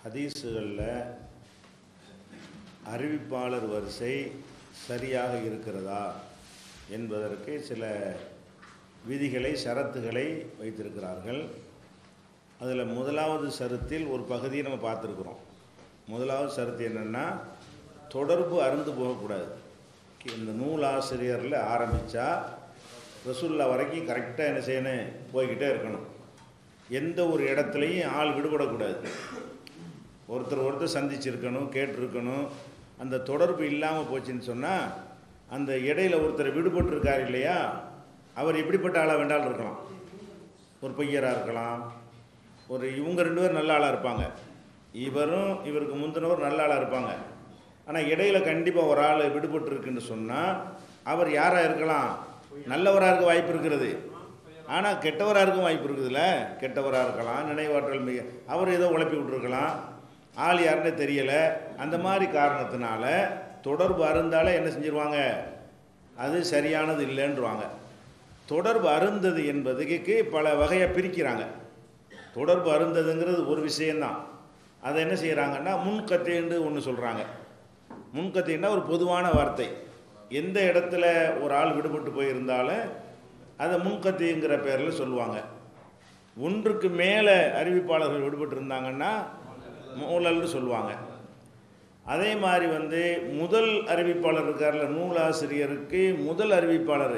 ஹதீஸுகளில் அறிவிப்பாளர் வரிசை சரியாக இருக்கிறதா என்பதற்கு சில விதிகளை ஷரத்துகளை வைத்திருக்கிறார்கள் அதில் முதலாவது சருத்தில் ஒரு பகுதியை நம்ம பார்த்துருக்குறோம் முதலாவது சருத்து என்னென்னா தொடர்பு அருந்து போகக்கூடாது இந்த நூல் ஆசிரியரில் ஆரம்பித்தா ரசுல்லா வரைக்கும் கரெக்டாக என்ன செய்யணும் போய்கிட்டே இருக்கணும் எந்த ஒரு இடத்துலையும் ஆள் விடுபடக்கூடாது ஒருத்தர் ஒருத்தர் சந்திச்சிருக்கணும் கேட்டிருக்கணும் அந்த தொடர்பு இல்லாமல் போச்சுன்னு சொன்னால் அந்த இடையில ஒருத்தர் விடுபட்டிருக்கார் இல்லையா அவர் எப்படிப்பட்ட ஆளாக வேண்டாலும் இருக்கலாம் ஒரு பையராக இருக்கலாம் ஒரு இவங்க ரெண்டு பேரும் நல்ல ஆளாக இருப்பாங்க இவரும் இவருக்கு முந்தினவர் நல்ல ஆளாக இருப்பாங்க ஆனால் இடையில கண்டிப்பாக ஒரு ஆள் விடுபட்டிருக்குன்னு சொன்னால் அவர் யாராக இருக்கலாம் நல்லவராக இருக்க வாய்ப்பு இருக்கிறது ஆனால் கெட்டவராக இருக்க வாய்ப்பு இருக்குதுல்ல கெட்டவராக இருக்கலாம் நினைவாற்றல் மிக அவர் ஏதோ உழப்பி விட்டுருக்கலாம் ஆள் யாருன்னே தெரியலை அந்த மாதிரி காரணத்தினால தொடர்பு அருந்தாலே என்ன செஞ்சிருவாங்க அது சரியானது இல்லைன்றவாங்க தொடர்பு அருந்தது என்பதுக்கு பல வகையாக பிரிக்கிறாங்க தொடர்பு அருந்ததுங்கிறது ஒரு விஷயந்தான் அதை என்ன செய்கிறாங்கன்னா முன்கத்தைன்னு ஒன்று சொல்கிறாங்க முன்கத்தைன்னா ஒரு பொதுவான வார்த்தை எந்த இடத்துல ஒரு ஆள் விடுபட்டு போயிருந்தாலும் அதை முன்கத்திங்கிற பேரில் சொல்லுவாங்க ஒன்றுக்கு மேலே அறிவிப்பாளர்கள் விடுபட்டு இருந்தாங்கன்னா மூலல்னு சொல்லுவாங்க அதே மாதிரி வந்து முதல் அறிவிப்பாளர் இருக்கார்ல நூலாசிரியருக்கு முதல் அறிவிப்பாளர்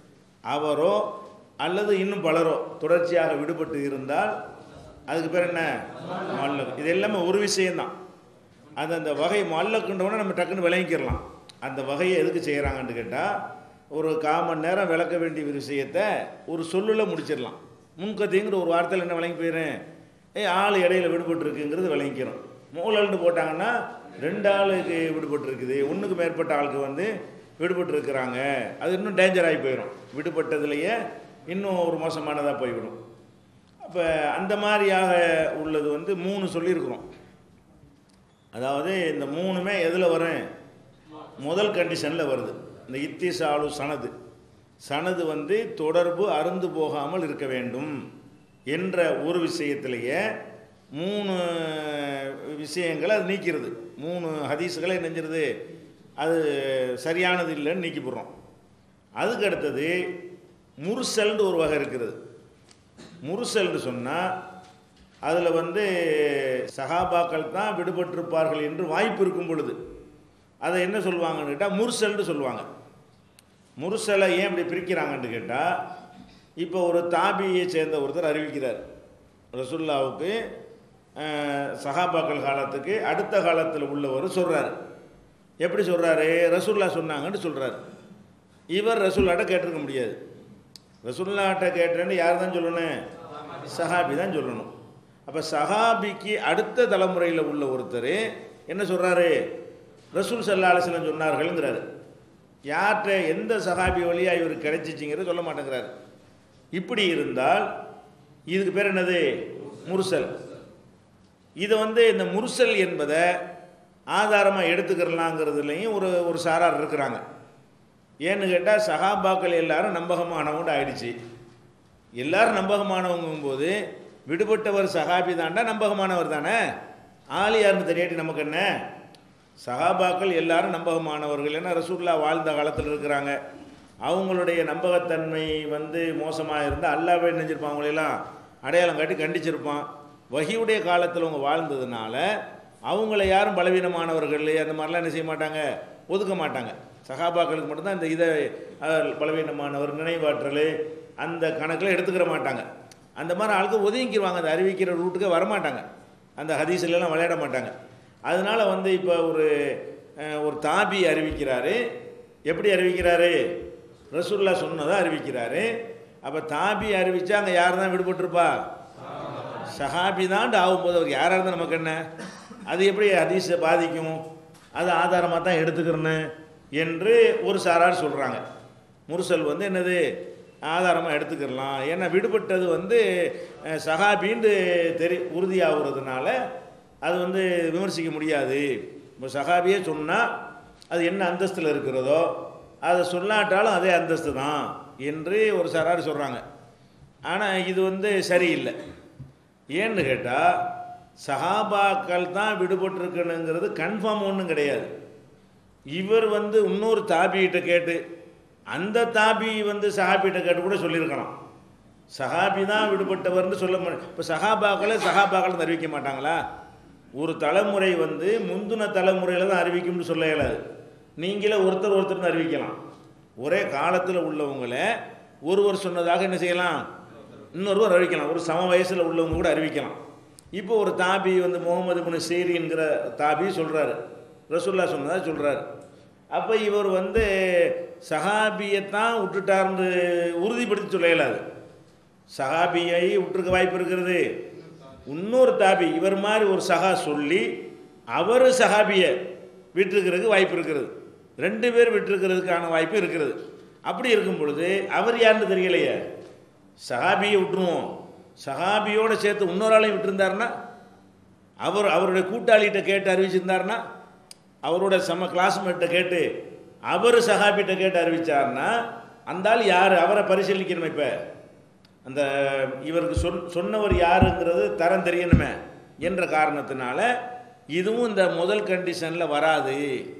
அவரோ அல்லது இன்னும் பலரோ தொடர்ச்சியாக விடுபட்டு இருந்தால் அதுக்கு பேர் என்ன மல்லக் இது எல்லாமே ஒரு விஷயம்தான் அது அந்த வகை மல்லக்குன்றவொடனே நம்ம டக்குன்னு விளங்கிக்கிறலாம் அந்த வகையை எதுக்கு செய்கிறாங்கன்னு கேட்டால் ஒரு காமன் நேரம் விளக்க வேண்டிய ஒரு விஷயத்தை ஒரு சொல்லில் முடிச்சிடலாம் முன்கத்திங்கிற ஒரு வார்த்தையில் என்ன விளங்கி போயிடும் ஏய் ஆள் இடையில விடுபட்டுருக்குங்கிறது விளங்கிக்கிறோம் மூலல்னு போட்டாங்கன்னா ரெண்டு ஆளுக்கு விடுபட்டு இருக்குது ஒன்றுக்கு மேற்பட்ட ஆளுக்கு வந்து விடுபட்டு இருக்கிறாங்க அது இன்னும் டேஞ்சர் ஆகி போயிடும் விடுபட்டதுலேயே இன்னும் ஒரு மோசமானதாக போய்விடும் அப்போ அந்த மாதிரியாக உள்ளது வந்து மூணு சொல்லியிருக்கிறோம் அதாவது இந்த மூணுமே எதில் வரும் முதல் கண்டிஷனில் வருது இந்த இத்திசாலு சனது சனது வந்து தொடர்பு அருந்து போகாமல் இருக்க வேண்டும் என்ற ஒரு விஷயத்திலேயே மூணு விஷயங்களை அது நீக்கிறது மூணு ஹதீஸுகளை நெஞ்சிருது அது சரியானது இல்லைன்னு நீக்கி போடுறோம் அதுக்கு அடுத்தது முருசல்னு ஒரு வகை இருக்கிறது முருசல்னு சொன்னால் அதில் வந்து சகாபாக்கள் தான் விடுபட்டிருப்பார்கள் என்று வாய்ப்பு இருக்கும் பொழுது அதை என்ன சொல்லுவாங்கன்னு கேட்டால் முருசல்னு சொல்லுவாங்க முருசலை ஏன் இப்படி பிரிக்கிறாங்கன்னு கேட்டால் இப்போ ஒரு தாபியை சேர்ந்த ஒருத்தர் அறிவிக்கிறார் ரசுல்லாவுக்கு சகாபாக்கள் காலத்துக்கு அடுத்த காலத்தில் உள்ளவர் சொல்கிறார் எப்படி சொல்கிறாரு ரசுல்லா சொன்னாங்கன்னு சொல்கிறார் இவர் ரசுல்லாட்ட கேட்டிருக்க முடியாது ரசுல்லாட்ட கேட்டேன்னு யார் தான் சொல்லணும் சஹாபி தான் சொல்லணும் அப்போ சஹாபிக்கு அடுத்த தலைமுறையில் உள்ள ஒருத்தர் என்ன சொல்கிறாரு ரசூல் சல்லா அலிஸ்லாம் சொன்னார்கள்ங்கிறாரு யார்கிட்ட எந்த சஹாபி வழியாக இவர் கிடைச்சிச்சிங்கிறத சொல்ல மாட்டேங்கிறாரு இப்படி இருந்தால் இதுக்கு பேர் என்னது முருசல் இதை வந்து இந்த முருசல் என்பதை ஆதாரமாக எடுத்துக்கிறலாங்கிறதுலையும் ஒரு ஒரு சாரார் இருக்கிறாங்க ஏன்னு கேட்டால் சகாபாக்கள் எல்லாரும் நம்பகமானவங்க ஆயிடுச்சு எல்லாரும் நம்பகமானவங்கும் போது விடுபட்டவர் சகாபி தாண்டா நம்பகமானவர் தானே ஆலியார்னு தெரியாட்டி நமக்கு என்ன சகாபாக்கள் எல்லாரும் நம்பகமானவர்கள் ஏன்னா ரசூல்லா வாழ்ந்த காலத்தில் இருக்கிறாங்க அவங்களுடைய நம்பகத்தன்மை வந்து மோசமாக இருந்தால் அல்லாவே நினைஞ்சிருப்பான் அவங்களெல்லாம் அடையாளம் காட்டி கண்டிச்சிருப்பான் வகியுடைய காலத்தில் அவங்க வாழ்ந்ததுனால அவங்கள யாரும் பலவீனமானவர்கள் அந்த மாதிரிலாம் என்ன செய்ய மாட்டாங்க ஒதுக்க மாட்டாங்க சகாபாக்களுக்கு மட்டும்தான் இந்த இதை பலவீனமானவர் நினைவாற்றல் அந்த கணக்கில் எடுத்துக்கிற மாட்டாங்க அந்த மாதிரி ஆளுக்கு ஒதுங்கிடுவாங்க அந்த அறிவிக்கிற ரூட்டுக்கு வரமாட்டாங்க அந்த ஹதீஸ்லாம் விளையாட மாட்டாங்க அதனால் வந்து இப்போ ஒரு ஒரு தாபி அறிவிக்கிறாரு எப்படி அறிவிக்கிறாரு ரசூல்லா சொன்னதை அறிவிக்கிறாரு அப்போ தாபி அறிவித்தா அங்கே யார் தான் விடுபட்டிருப்பா சஹாபி தான் ஆகும்போது அவர் யாராக இருந்தால் நமக்கு என்ன அது எப்படி ஹதீஸை பாதிக்கும் அது ஆதாரமாக தான் எடுத்துக்கிறேன்னு என்று ஒரு சாரார் சொல்கிறாங்க முருசல் வந்து என்னது ஆதாரமாக எடுத்துக்கிடலாம் ஏன்னா விடுபட்டது வந்து சஹாபின்னு தெரி உறுதியாகிறதுனால அது வந்து விமர்சிக்க முடியாது இப்போ சஹாபியே சொன்னால் அது என்ன அந்தஸ்தில் இருக்கிறதோ அதை சொல்லாட்டாலும் அதே அந்தஸ்து தான் என்று ஒரு சாரார் சொல்கிறாங்க ஆனால் இது வந்து சரியில்லை ஏன்னு கேட்டால் சஹாபாக்கள் தான் விடுபட்டிருக்கணுங்கிறது கன்ஃபார்ம் ஒன்றும் கிடையாது இவர் வந்து இன்னொரு தாபிகிட்ட கேட்டு அந்த தாபி வந்து சஹாபிகிட்ட கேட்டு கூட சொல்லியிருக்கலாம் சஹாபி தான் விடுபட்டவர்னு சொல்ல முடியும் இப்போ சஹாபாக்களை சஹாபாக்கள் அறிவிக்க மாட்டாங்களா ஒரு தலைமுறை வந்து முந்தின தலைமுறையில் தான் அறிவிக்கும்னு சொல்ல இயலாது நீங்களே ஒருத்தர் ஒருத்தர்னு அறிவிக்கலாம் ஒரே காலத்தில் உள்ளவங்களை ஒருவர் சொன்னதாக என்ன செய்யலாம் இன்னொருவர் அறிவிக்கலாம் ஒரு சம வயசில் உள்ளவங்க கூட அறிவிக்கலாம் இப்போ ஒரு தாபி வந்து முகமது குனு சேரிங்கிற தாபி சொல்கிறாரு ரசுல்லா சொன்னதாக சொல்கிறாரு அப்போ இவர் வந்து சஹாபியைத்தான் விட்டுட்டார்னு உறுதிப்படுத்தி சொல்ல இயலாது சஹாபியை விட்டுருக்க வாய்ப்பு இருக்கிறது இன்னொரு தாபி இவர் மாதிரி ஒரு சஹா சொல்லி அவர் சஹாபியை விட்டுருக்கிறதுக்கு வாய்ப்பு இருக்கிறது ரெண்டு பேர் விட்டுருக்கிறதுக்கான வாய்ப்பு இருக்கிறது அப்படி இருக்கும் பொழுது அவர் யாருன்னு தெரியலையே சஹாபியை விட்டுருவோம் சஹாபியோடு சேர்த்து இன்னொரு ஆளையும் விட்டுருந்தாருன்னா அவர் அவருடைய கூட்டாளிகிட்ட கேட்டு அறிவிச்சிருந்தாருன்னா அவரோட சம கிளாஸ்மேட்டை கேட்டு அவர் சஹாபிகிட்ட கேட்டு அறிவிச்சாருன்னா அந்த ஆள் யார் அவரை பரிசீலிக்கணும் இப்போ அந்த இவருக்கு சொன் சொன்னவர் யாருங்கிறது தரம் தெரியணுமே என்ற காரணத்தினால இதுவும் இந்த முதல் கண்டிஷனில் வராது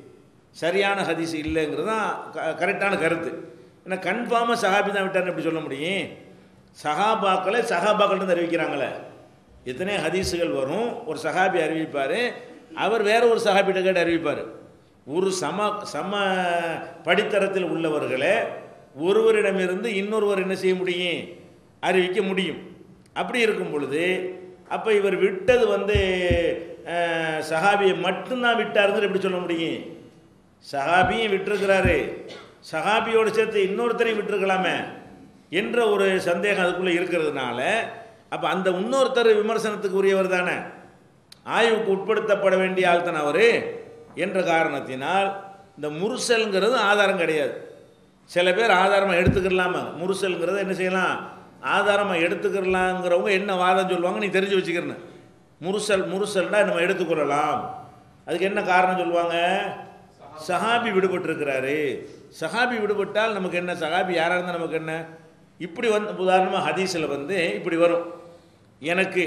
சரியான ஹதீஸ் இல்லைங்கிறது தான் க கரெக்டான கருத்து ஏன்னா கன்ஃபார்மாக சஹாபி தான் விட்டார்னு எப்படி சொல்ல முடியும் சஹாபாக்களை சஹாபாக்கள்னு அறிவிக்கிறாங்களே எத்தனை ஹதீஸுகள் வரும் ஒரு சஹாபி அறிவிப்பார் அவர் வேற ஒரு சஹாபிட்ட கேட்டு அறிவிப்பார் ஒரு சம சம படித்தரத்தில் உள்ளவர்களை ஒருவரிடமிருந்து இன்னொருவர் என்ன செய்ய முடியும் அறிவிக்க முடியும் அப்படி இருக்கும் பொழுது அப்போ இவர் விட்டது வந்து அஹ், சஹாபியை மட்டும்தான் விட்டாருங்கிறது எப்படி சொல்ல முடியும் சஹாபியும் விட்டிருக்கிறாரு சஹாபியோடு சேர்த்து இன்னொருத்தரையும் விட்டிருக்கலாமே என்ற ஒரு சந்தேகம் அதுக்குள்ளே இருக்கிறதுனால அப்போ அந்த இன்னொருத்தர் விமர்சனத்துக்கு உரியவர் தானே ஆய்வுக்கு உட்படுத்தப்பட வேண்டிய ஆள் தானே அவர் என்ற காரணத்தினால் இந்த முருசல்ங்கிறது ஆதாரம் கிடையாது சில பேர் ஆதாரமாக எடுத்துக்கிடலாமா முருசல்ங்கிறத என்ன செய்யலாம் ஆதாரமாக எடுத்துக்கிடலாங்கிறவங்க என்ன வாதம் சொல்லுவாங்க நீ தெரிஞ்சு வச்சுக்கிறேன்னு முருசல் முருசல்னா நம்ம எடுத்துக்கொள்ளலாம் அதுக்கு என்ன காரணம் சொல்லுவாங்க சஹாபி விடுபட்டிருக்கிறாரு சஹாபி விடுபட்டால் நமக்கு என்ன சஹாபி யாராக இருந்தால் நமக்கு என்ன இப்படி வந்து உதாரணமாக ஹதீஸில் வந்து இப்படி வரும் எனக்கு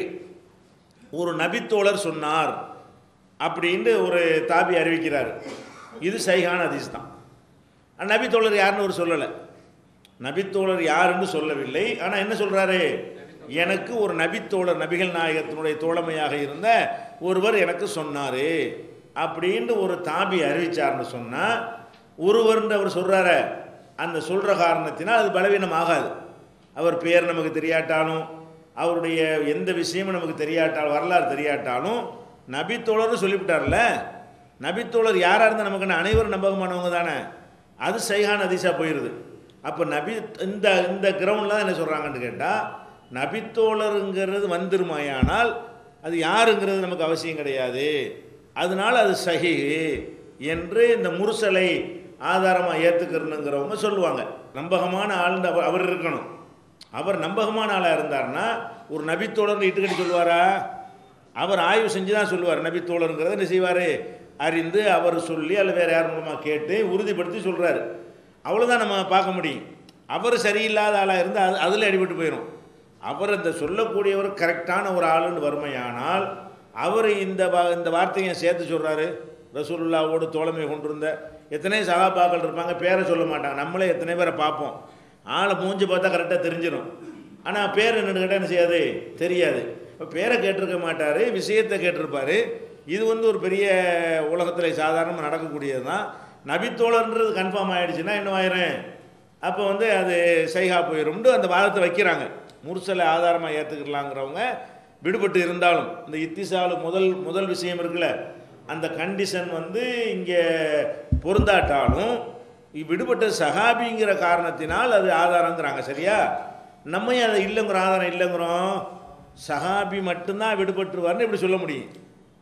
ஒரு நபித்தோழர் சொன்னார் அப்படின்ட்டு ஒரு தாபி அறிவிக்கிறார் இது சைகான ஹதீஸ் தான் ஆனா, நபித்தோழர் யாருன்னு ஒரு சொல்லலை நபித்தோழர் யாருன்னு சொல்லவில்லை ஆனால் என்ன சொல்கிறாரு எனக்கு ஒரு நபித்தோழர் நபிகள் நாயகத்தினுடைய தோழமையாக இருந்த ஒருவர் எனக்கு சொன்னார் அப்படின்னு ஒரு தாபி அறிவிச்சார்னு சொன்னால் ஒருவர்ன்ற அவர் சொல்கிறார அந்த சொல்கிற காரணத்தினால் அது பலவீனம் ஆகாது அவர் பேர் நமக்கு தெரியாட்டாலும் அவருடைய எந்த விஷயமும் நமக்கு தெரியாட்டாலும் வரலாறு தெரியாட்டாலும் நபித்தோழர்னு சொல்லிவிட்டார்ல நபித்தோழர் யாராக இருந்தால் நமக்கு என்ன அனைவரும் நம்பகமானவங்க தானே அது சைகான் அதிசா போயிடுது அப்போ நபி இந்த இந்த கிரவுண்டில் தான் என்ன சொல்கிறாங்கன்னு கேட்டால் நபித்தோழருங்கிறது வந்துருமாயானால் அது யாருங்கிறது நமக்கு அவசியம் கிடையாது அதனால அது சஹி என்று இந்த முருசலை ஆதாரமாக ஏற்றுக்கிறனுங்கிறவங்க சொல்லுவாங்க நம்பகமான ஆள் அவர் அவர் இருக்கணும் அவர் நம்பகமான ஆளாக இருந்தார்னா ஒரு நபித்தோழர்னு இட்டுக்கட்டி சொல்லுவாரா அவர் ஆய்வு செஞ்சு தான் சொல்லுவார் நபித்தோழருங்கிறத என்ன செய்வார் அறிந்து அவர் சொல்லி அல்ல வேறு யார் மூலமாக கேட்டு உறுதிப்படுத்தி சொல்கிறாரு அவ்வளோதான் நம்ம பார்க்க முடியும் அவர் சரியில்லாத ஆளாக இருந்தால் அது அதில் அடிபட்டு போயிடும் அவர் இந்த சொல்லக்கூடியவர் கரெக்டான ஒரு ஆளுன்னு வறுமையானால் அவர் இந்த வா- இந்த வார்த்தையை சேர்த்து சொல்கிறாரு ரசூலுல்லாவோடு தோழமை கொண்டிருந்த எத்தனை சகாபாக்கள் இருப்பாங்க பேரை சொல்ல மாட்டாங்க நம்மளே எத்தனை பேரை பார்ப்போம் ஆளை மூஞ்சி பார்த்தா கரெக்டாக தெரிஞ்சிடும் ஆனால் பேர் என்னன்னு கேட்டால் என்ன செய்யாது தெரியாது இப்போ பேரை கேட்டிருக்க மாட்டார் விஷயத்தை கேட்டிருப்பாரு இது வந்து ஒரு பெரிய உலகத்தில் சாதாரணமாக நடக்கக்கூடியது தான் நபித்தோழர்ன்றது கன்ஃபார்ம் ஆயிடுச்சுன்னா என்ன ஆயிரும் அப்போ வந்து அது சைகா போயிடும்னு அந்த வாதத்தை வைக்கிறாங்க முர்சலை ஆதாரமாக ஏற்றுக்கலாங்கிறவங்க விடுபட்டு இருந்தாலும் இந்த இத்திசாலு முதல் முதல் விஷயம் இருக்குல்ல அந்த கண்டிஷன் வந்து இங்கே பொருந்தாட்டாலும் இ- விடுபட்ட சஹாபிங்கிற காரணத்தினால் அது ஆதாரங்கிறாங்க சரியா நம்ம ஏன் அதை இல்லைங்கிற ஆதாரம் இல்லைங்கிறோம் சஹாபி மட்டும்தான் விடுபட்டுருவார்னு இப்படி சொல்ல முடியும்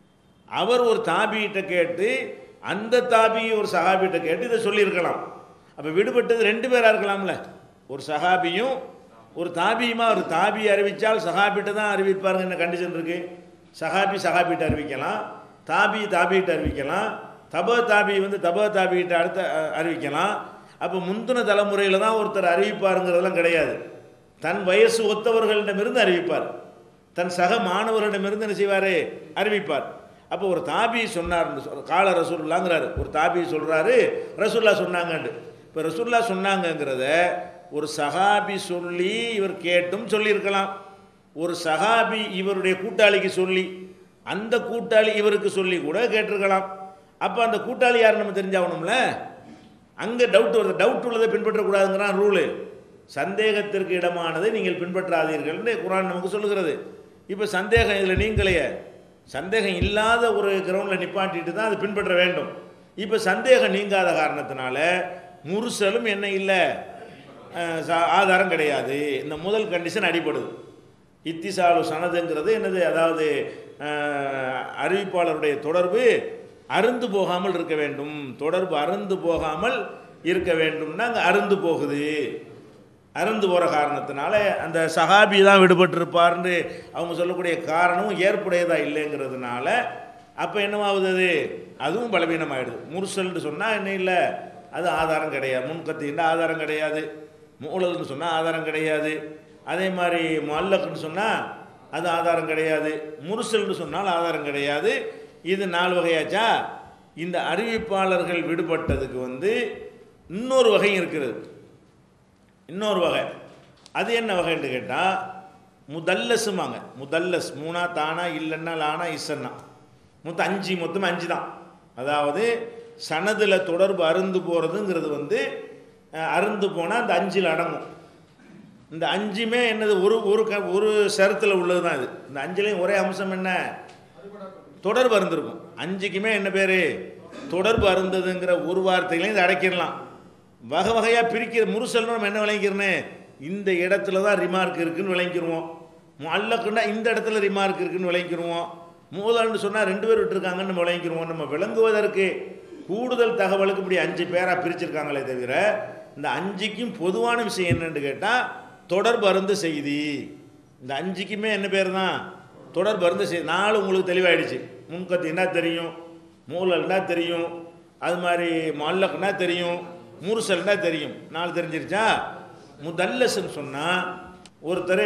அவர் ஒரு தாபிகிட்ட கேட்டு அந்த தாபி ஒரு சஹாபிகிட்ட கேட்டு இதை சொல்லியிருக்கலாம் அப்போ விடுபட்டது ரெண்டு பேராக இருக்கலாம்ல ஒரு சஹாபியும் ஒரு தாபியுமா ஒரு தாபி அறிவித்தால் சஹாபிட்ட தான் அறிவிப்பாருங்க என்ன கண்டிஷன் இருக்குது சஹாபி சஹாபிகிட்ட அறிவிக்கலாம் தாபி தாபிகிட்ட அறிவிக்கலாம் தப தாபி வந்து தப தாபிகிட்ட அடுத்த அஹ், அறிவிக்கலாம் அப்போ முந்தின தலைமுறையில் தான் ஒருத்தர் அறிவிப்பாருங்கிறதெல்லாம் கிடையாது தன் வயசு ஒத்தவர்களிடமிருந்து அறிவிப்பார் தன் சக மாணவர்களிடமிருந்து என்ன செய்வார் அறிவிப்பார் அப்போ ஒரு தாபி சொன்னார் கால ரசூல்லாங்கிறாரு ஒரு தாபி சொல்கிறாரு ரசூல்லா சொன்னாங்கன்னு இப்போ ரசூல்லா சொன்னாங்கங்கிறத ஒரு சஹாபி சொல்லி இவர் கேட்டும் சொல்லியிருக்கலாம் ஒரு சஹாபி இவருடைய கூட்டாளிக்கு சொல்லி அந்த கூட்டாளி இவருக்கு சொல்லி கூட கேட்டிருக்கலாம் அப்போ அந்த கூட்டாளி யார் நம்ம தெரிஞ்சாகணும்ல அங்கே டவுட் வருது டவுட் உள்ளதை பின்பற்றக்கூடாதுங்கிறான் ரூலு சந்தேகத்திற்கு இடமானதை நீங்கள் பின்பற்றாதீர்கள்னு குரான் நமக்கு சொல்லுகிறது இப்போ சந்தேகம் இதில் நீங்களையே சந்தேகம் இல்லாத ஒரு கிரவுண்டில் நிப்பாட்டிட்டு தான் அதை பின்பற்ற வேண்டும் இப்போ சந்தேகம் நீங்காத காரணத்தினால முருசலும் என்ன இல்லை அஹ், சா- ஆதாரம் கிடையாது இந்த முதல் கண்டிஷன் அடிபடுது இத்திசாலு சனதுங்கிறது என்னது அதாவது அஹ், அறிவிப்பாளருடைய தொடர்பு அருந்து போகாமல் இருக்க வேண்டும் தொடர்பு அருந்து போகாமல் இருக்க வேண்டும்னா அங்கே அருந்து போகுது அருந்து போகிற காரணத்தினால அந்த சஹாபி தான் விடுபட்டிருப்பார்னு அவங்க சொல்லக்கூடிய காரணமும் ஏற்புடையதாக இல்லைங்கிறதுனால அப்போ என்னவாகுது அது அதுவும் பலவீனமாயிடுது முர்சல்னு சொன்னால் என்ன இல்லை அது ஆதாரம் கிடையாது முன்கத்தின்னா ஆதாரம் கிடையாது மூலல்னு சொன்னால் ஆதாரம் கிடையாது அதே மாதிரி மல்லக்குன்னு சொன்னால் அது ஆதாரம் கிடையாது முர்சல்னு சொன்னால் ஆதாரம் கிடையாது இது நாலு வகையாச்சா இந்த அறிவிப்பாளர்கள் விடுபட்டதுக்கு வந்து இன்னொரு வகை இருக்கிறது இன்னொரு வகை அது என்ன வகைன்னு கேட்டால் முதல்லஸுமாங்க முதல்லஸ் மூணா தானா இல்லைன்னா லானா இசன்னா மொத்தம் அஞ்சு மொத்தம் அஞ்சு தான் அதாவது சனதில் தொடர்பு அருந்து போகிறதுங்கிறது வந்து அஹ், அருந்து போனால் அந்த அஞ்சில் அடங்கும் இந்த அஞ்சுமே என்னது ஒரு ஒரு க ஒரு சரத்தில் உள்ளது தான் இது இந்த அஞ்சுலேயும் ஒரே அம்சம் என்ன தொடர்பு அருந்திருக்கும் அஞ்சுக்குமே என்ன பேர் தொடர்பு அருந்ததுங்கிற ஒரு வார்த்தைகளையும் இதை அடைக்கிடலாம் வகை வகையாக பிரிக்கிற முருசல்னு நம்ம என்ன விளங்கிக்கிறனே இந்த இடத்துல தான் ரிமார்க் இருக்குன்னு விளங்கிக்கிருவோம் அல்லக்குன்னா இந்த இடத்துல ரிமார்க் இருக்குன்னு விளங்கிக்கிருவோம் மூதல்னு சொன்னால் ரெண்டு பேர் விட்டுருக்காங்கன்னு நம்ம விளங்கிக்கிருவோம் நம்ம விளங்குவதற்கு கூடுதல் தகவலுக்கு இப்படி அஞ்சு பேராக பிரிச்சிருக்காங்களே தவிர இந்த அஞ்சுக்கும் பொதுவான விஷயம் என்னன்னு கேட்டால் தொடர்பு அருந்து செய்தி இந்த அஞ்சுக்குமே என்ன பேர் தான் தொடர்பு அருந்து செய்தி நாலு உங்களுக்கு தெளிவாயிடுச்சு முன்கத்தின்னா தெரியும் மூலல்னா தெரியும் அது மாதிரி மல்லக்குனா தெரியும் முருசல்னா தெரியும் நாலு தெரிஞ்சிருச்சா முதல்லஸ்ன்னு சொன்னால் ஒருத்தர்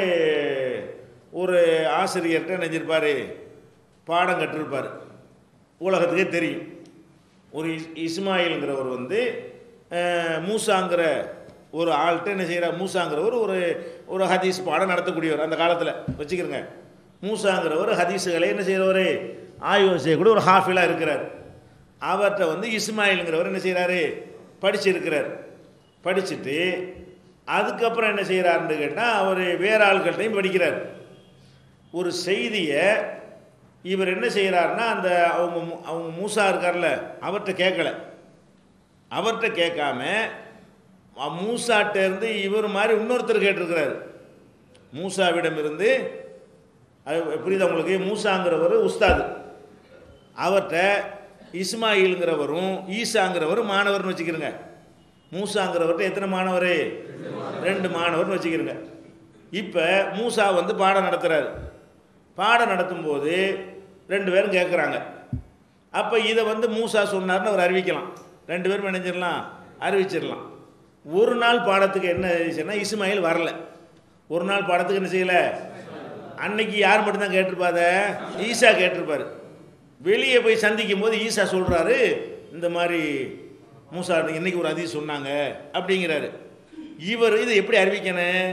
ஒரு ஆசிரியர்கிட்ட நினைஞ்சிருப்பார் பாடம் கற்றிருப்பார் உலகத்துக்கே தெரியும் ஒரு இஸ் இஸ்மாயில்ங்கிறவர் வந்து அஹ், மூசாங்கிற ஒரு ஆள்கிட்ட என்ன செய்கிறார் மூசாங்கிறவர் ஒரு ஒரு ஹதீஸ் பாடம் நடத்தக்கூடியவர் அந்த காலத்தில் வச்சுக்கிறங்க மூசாங்கிறவர் ஹதீஸுகளை என்ன செய்கிறவர் ஆய்வு செய்யக்கூடிய ஒரு ஹாஃபிலாக இருக்கிறார் அவர்கிட்ட வந்து இஸ்மாயிலுங்கிறவர் என்ன செய்கிறாரு படிச்சிருக்கிறார் படிச்சுட்டு அதுக்கப்புறம் என்ன செய்கிறாருன்னு கேட்டால் அவர் வேற ஆள்கள்ட்டையும் படிக்கிறார் ஒரு செய்தியை இவர் என்ன செய்கிறாருன்னா அந்த அவங்க மூ- அவங்க மூசா இருக்கார்ல அவர்கிட்ட கேட்கல அவர்கிட்ட கேட்காம அ- மூசாட்ட இருந்து இவர் மாதிரி இன்னொருத்தர் கேட்டிருக்கிறாரு மூசாவிடம் இருந்து அது புரியுதா உங்களுக்கு மூசாங்கிறவர் உஸ்தாது அவர்கிட்ட இஸ்மாயிலுங்கிறவரும் ஈசாங்கிறவரும் மாணவர்னு வச்சுக்கிறங்க மூசாங்கிறவர்கிட்ட எத்தனை மாணவர் ரெண்டு மாணவர்னு வச்சுக்கிறங்க இப்போ மூசா வந்து பாடம் நடத்துகிறாரு பாடம் நடத்தும்போது ரெண்டு பேரும் கேட்குறாங்க அப்போ இதை வந்து மூசா சொன்னார்னு அவர் அறிவிக்கலாம் ரெண்டு பேரும் நினைச்சிடலாம் அறிவிச்சிடலாம் ஒரு நாள் பாடத்துக்கு என்ன ஆயிடுச்சுன்னா இஸ்மாயில் வரல ஒரு நாள் பாடத்துக்கு என்ன செய்யலை அன்னைக்கு யார் மட்டும்தான் கேட்டிருப்பாத ஈசா கேட்டிருப்பாரு வெளியே போய் சந்திக்கும் போது ஈசா சொல்கிறாரு இந்த மாதிரி மூசா இன்னைக்கு ஒரு அதிகம் சொன்னாங்க அப்படிங்கிறாரு இவர் இதை எப்படி அறிவிக்கணும்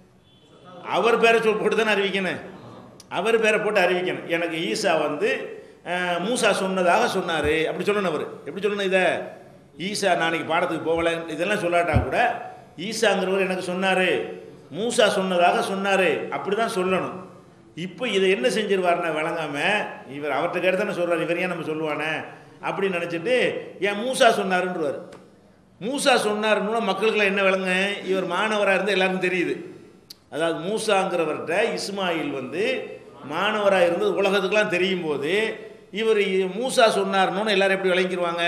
அவர் பேரை சொல் போட்டு தானே அறிவிக்கணும் அவர் பேரை போட்டு அறிவிக்கணும் எனக்கு ஈசா வந்து அஹ், மூசா சொன்னதாக சொன்னார் அப்படி சொல்லணும் அவர் எப்படி சொல்லணும் இதை ஈசா நாளைக்கு பாடத்துக்கு போகல இதெல்லாம் சொல்லாட்டா கூட ஈசாங்கிறவர் எனக்கு சொன்னார் மூசா சொன்னதாக சொன்னார் அப்படி தான் சொல்லணும் இப்போ இதை என்ன செஞ்சிருவாருன்னா விளங்காம இவர் அவர்கிட்ட கேட்டு தானே சொல்கிறார் இவர் ஏன் நம்ம சொல்லுவானே அப்படின்னு நினச்சிட்டு ஏன் மூசா சொன்னாருன்றவார் மூசா சொன்னாருன்னு மக்களுக்கெல்லாம் என்ன விளங்க இவர் மாணவராக இருந்தால் எல்லாருக்கும் தெரியுது அதாவது மூசாங்கிறவர்கிட்ட இஸ்மாயில் வந்து மாணவராக இருந்து உலகத்துக்கெல்லாம் தெரியும் போது இவர் இ- மூசா சொன்னார்னு எல்லாரும் எப்படி விளங்கிடுவாங்க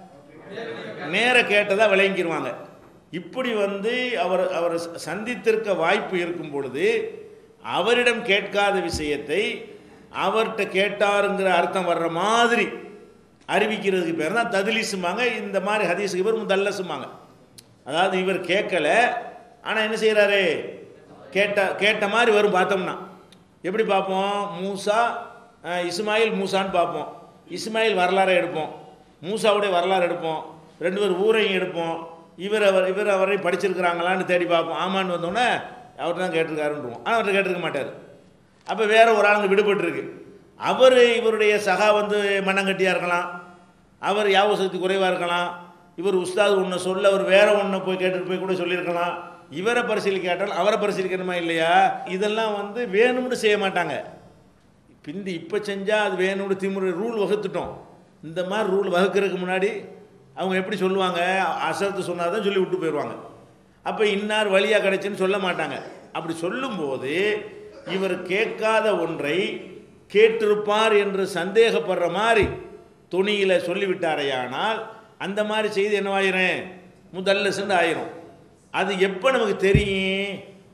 நேர கேட்டதாக விளங்கிடுவாங்க இப்படி வந்து அவர் அவர் சந்தித்திருக்க வாய்ப்பு இருக்கும் பொழுது அவரிடம் கேட்காத விஷயத்தை அவர்கிட்ட கேட்டாருங்கிற அர்த்தம் வர்ற மாதிரி அறிவிக்கிறதுக்கு பேர் தான் ததிலிசுமாங்க இந்த மாதிரி ஹதீஸுக்கு பேர் முதல்லசுமாங்க அதாவது இவர் கேட்கல ஆனால் என்ன செய்கிறாரு கேட்ட கேட்ட மாதிரி வரும் பார்த்தோம்னா எப்படி பார்ப்போம் மூசா அஹ், இஸ்மாயில் மூசான்னு பார்ப்போம் இஸ்மாயில் வரலாறை எடுப்போம் மூசாவுடைய வரலாறு எடுப்போம் ரெண்டு பேர் ஊரையும் எடுப்போம் இவர் அவர் இவர் அவரை படிச்சிருக்கிறாங்களான்னு தேடி பார்ப்போம் ஆமான்னு வந்தோடனே அவர் தான் கேட்டிருக்காருன்றோம் ஆனால் அவர்கிட்ட கேட்டிருக்க மாட்டார் அப்போ வேற ஒரு ஆளுங்க விடுபட்டிருக்கு அவர் இவருடைய சகா வந்து மண்ணங்கட்டியாக இருக்கலாம் அவர் ஞாபக சக்தி குறைவாக இருக்கலாம் இவர் உஸ்தாது ஒன்று சொல்ல அவர் வேற ஒன்று போய் கேட்டுட்டு போய் கூட சொல்லியிருக்கலாம் இவரை பரிசீலிக்க கேட்டால் அவரை பரிசீலிக்கணுமா இல்லையா இதெல்லாம் வந்து வேணும்னு செய்ய மாட்டாங்க பிந்தி இப்போ செஞ்சால் அது வேணும்னு திமுறை ரூல் வகுத்துட்டோம் இந்த மாதிரி ரூல் வகுக்கிறதுக்கு முன்னாடி அவங்க எப்படி சொல்லுவாங்க அசத்து சொன்னால் தான் சொல்லி விட்டு போயிடுவாங்க அப்போ இன்னார் வழியாக கிடைச்சுன்னு சொல்ல மாட்டாங்க அப்படி சொல்லும்போது இவர் கேட்காத ஒன்றை கேட்டிருப்பார் என்று சந்தேகப்படுற மாதிரி துணியில் சொல்லிவிட்டாரையானால் அந்த மாதிரி செய்தி என்னவாயிரும் முதல்லசுன்னு ஆயிரும் அது எப்போ நமக்கு தெரியும்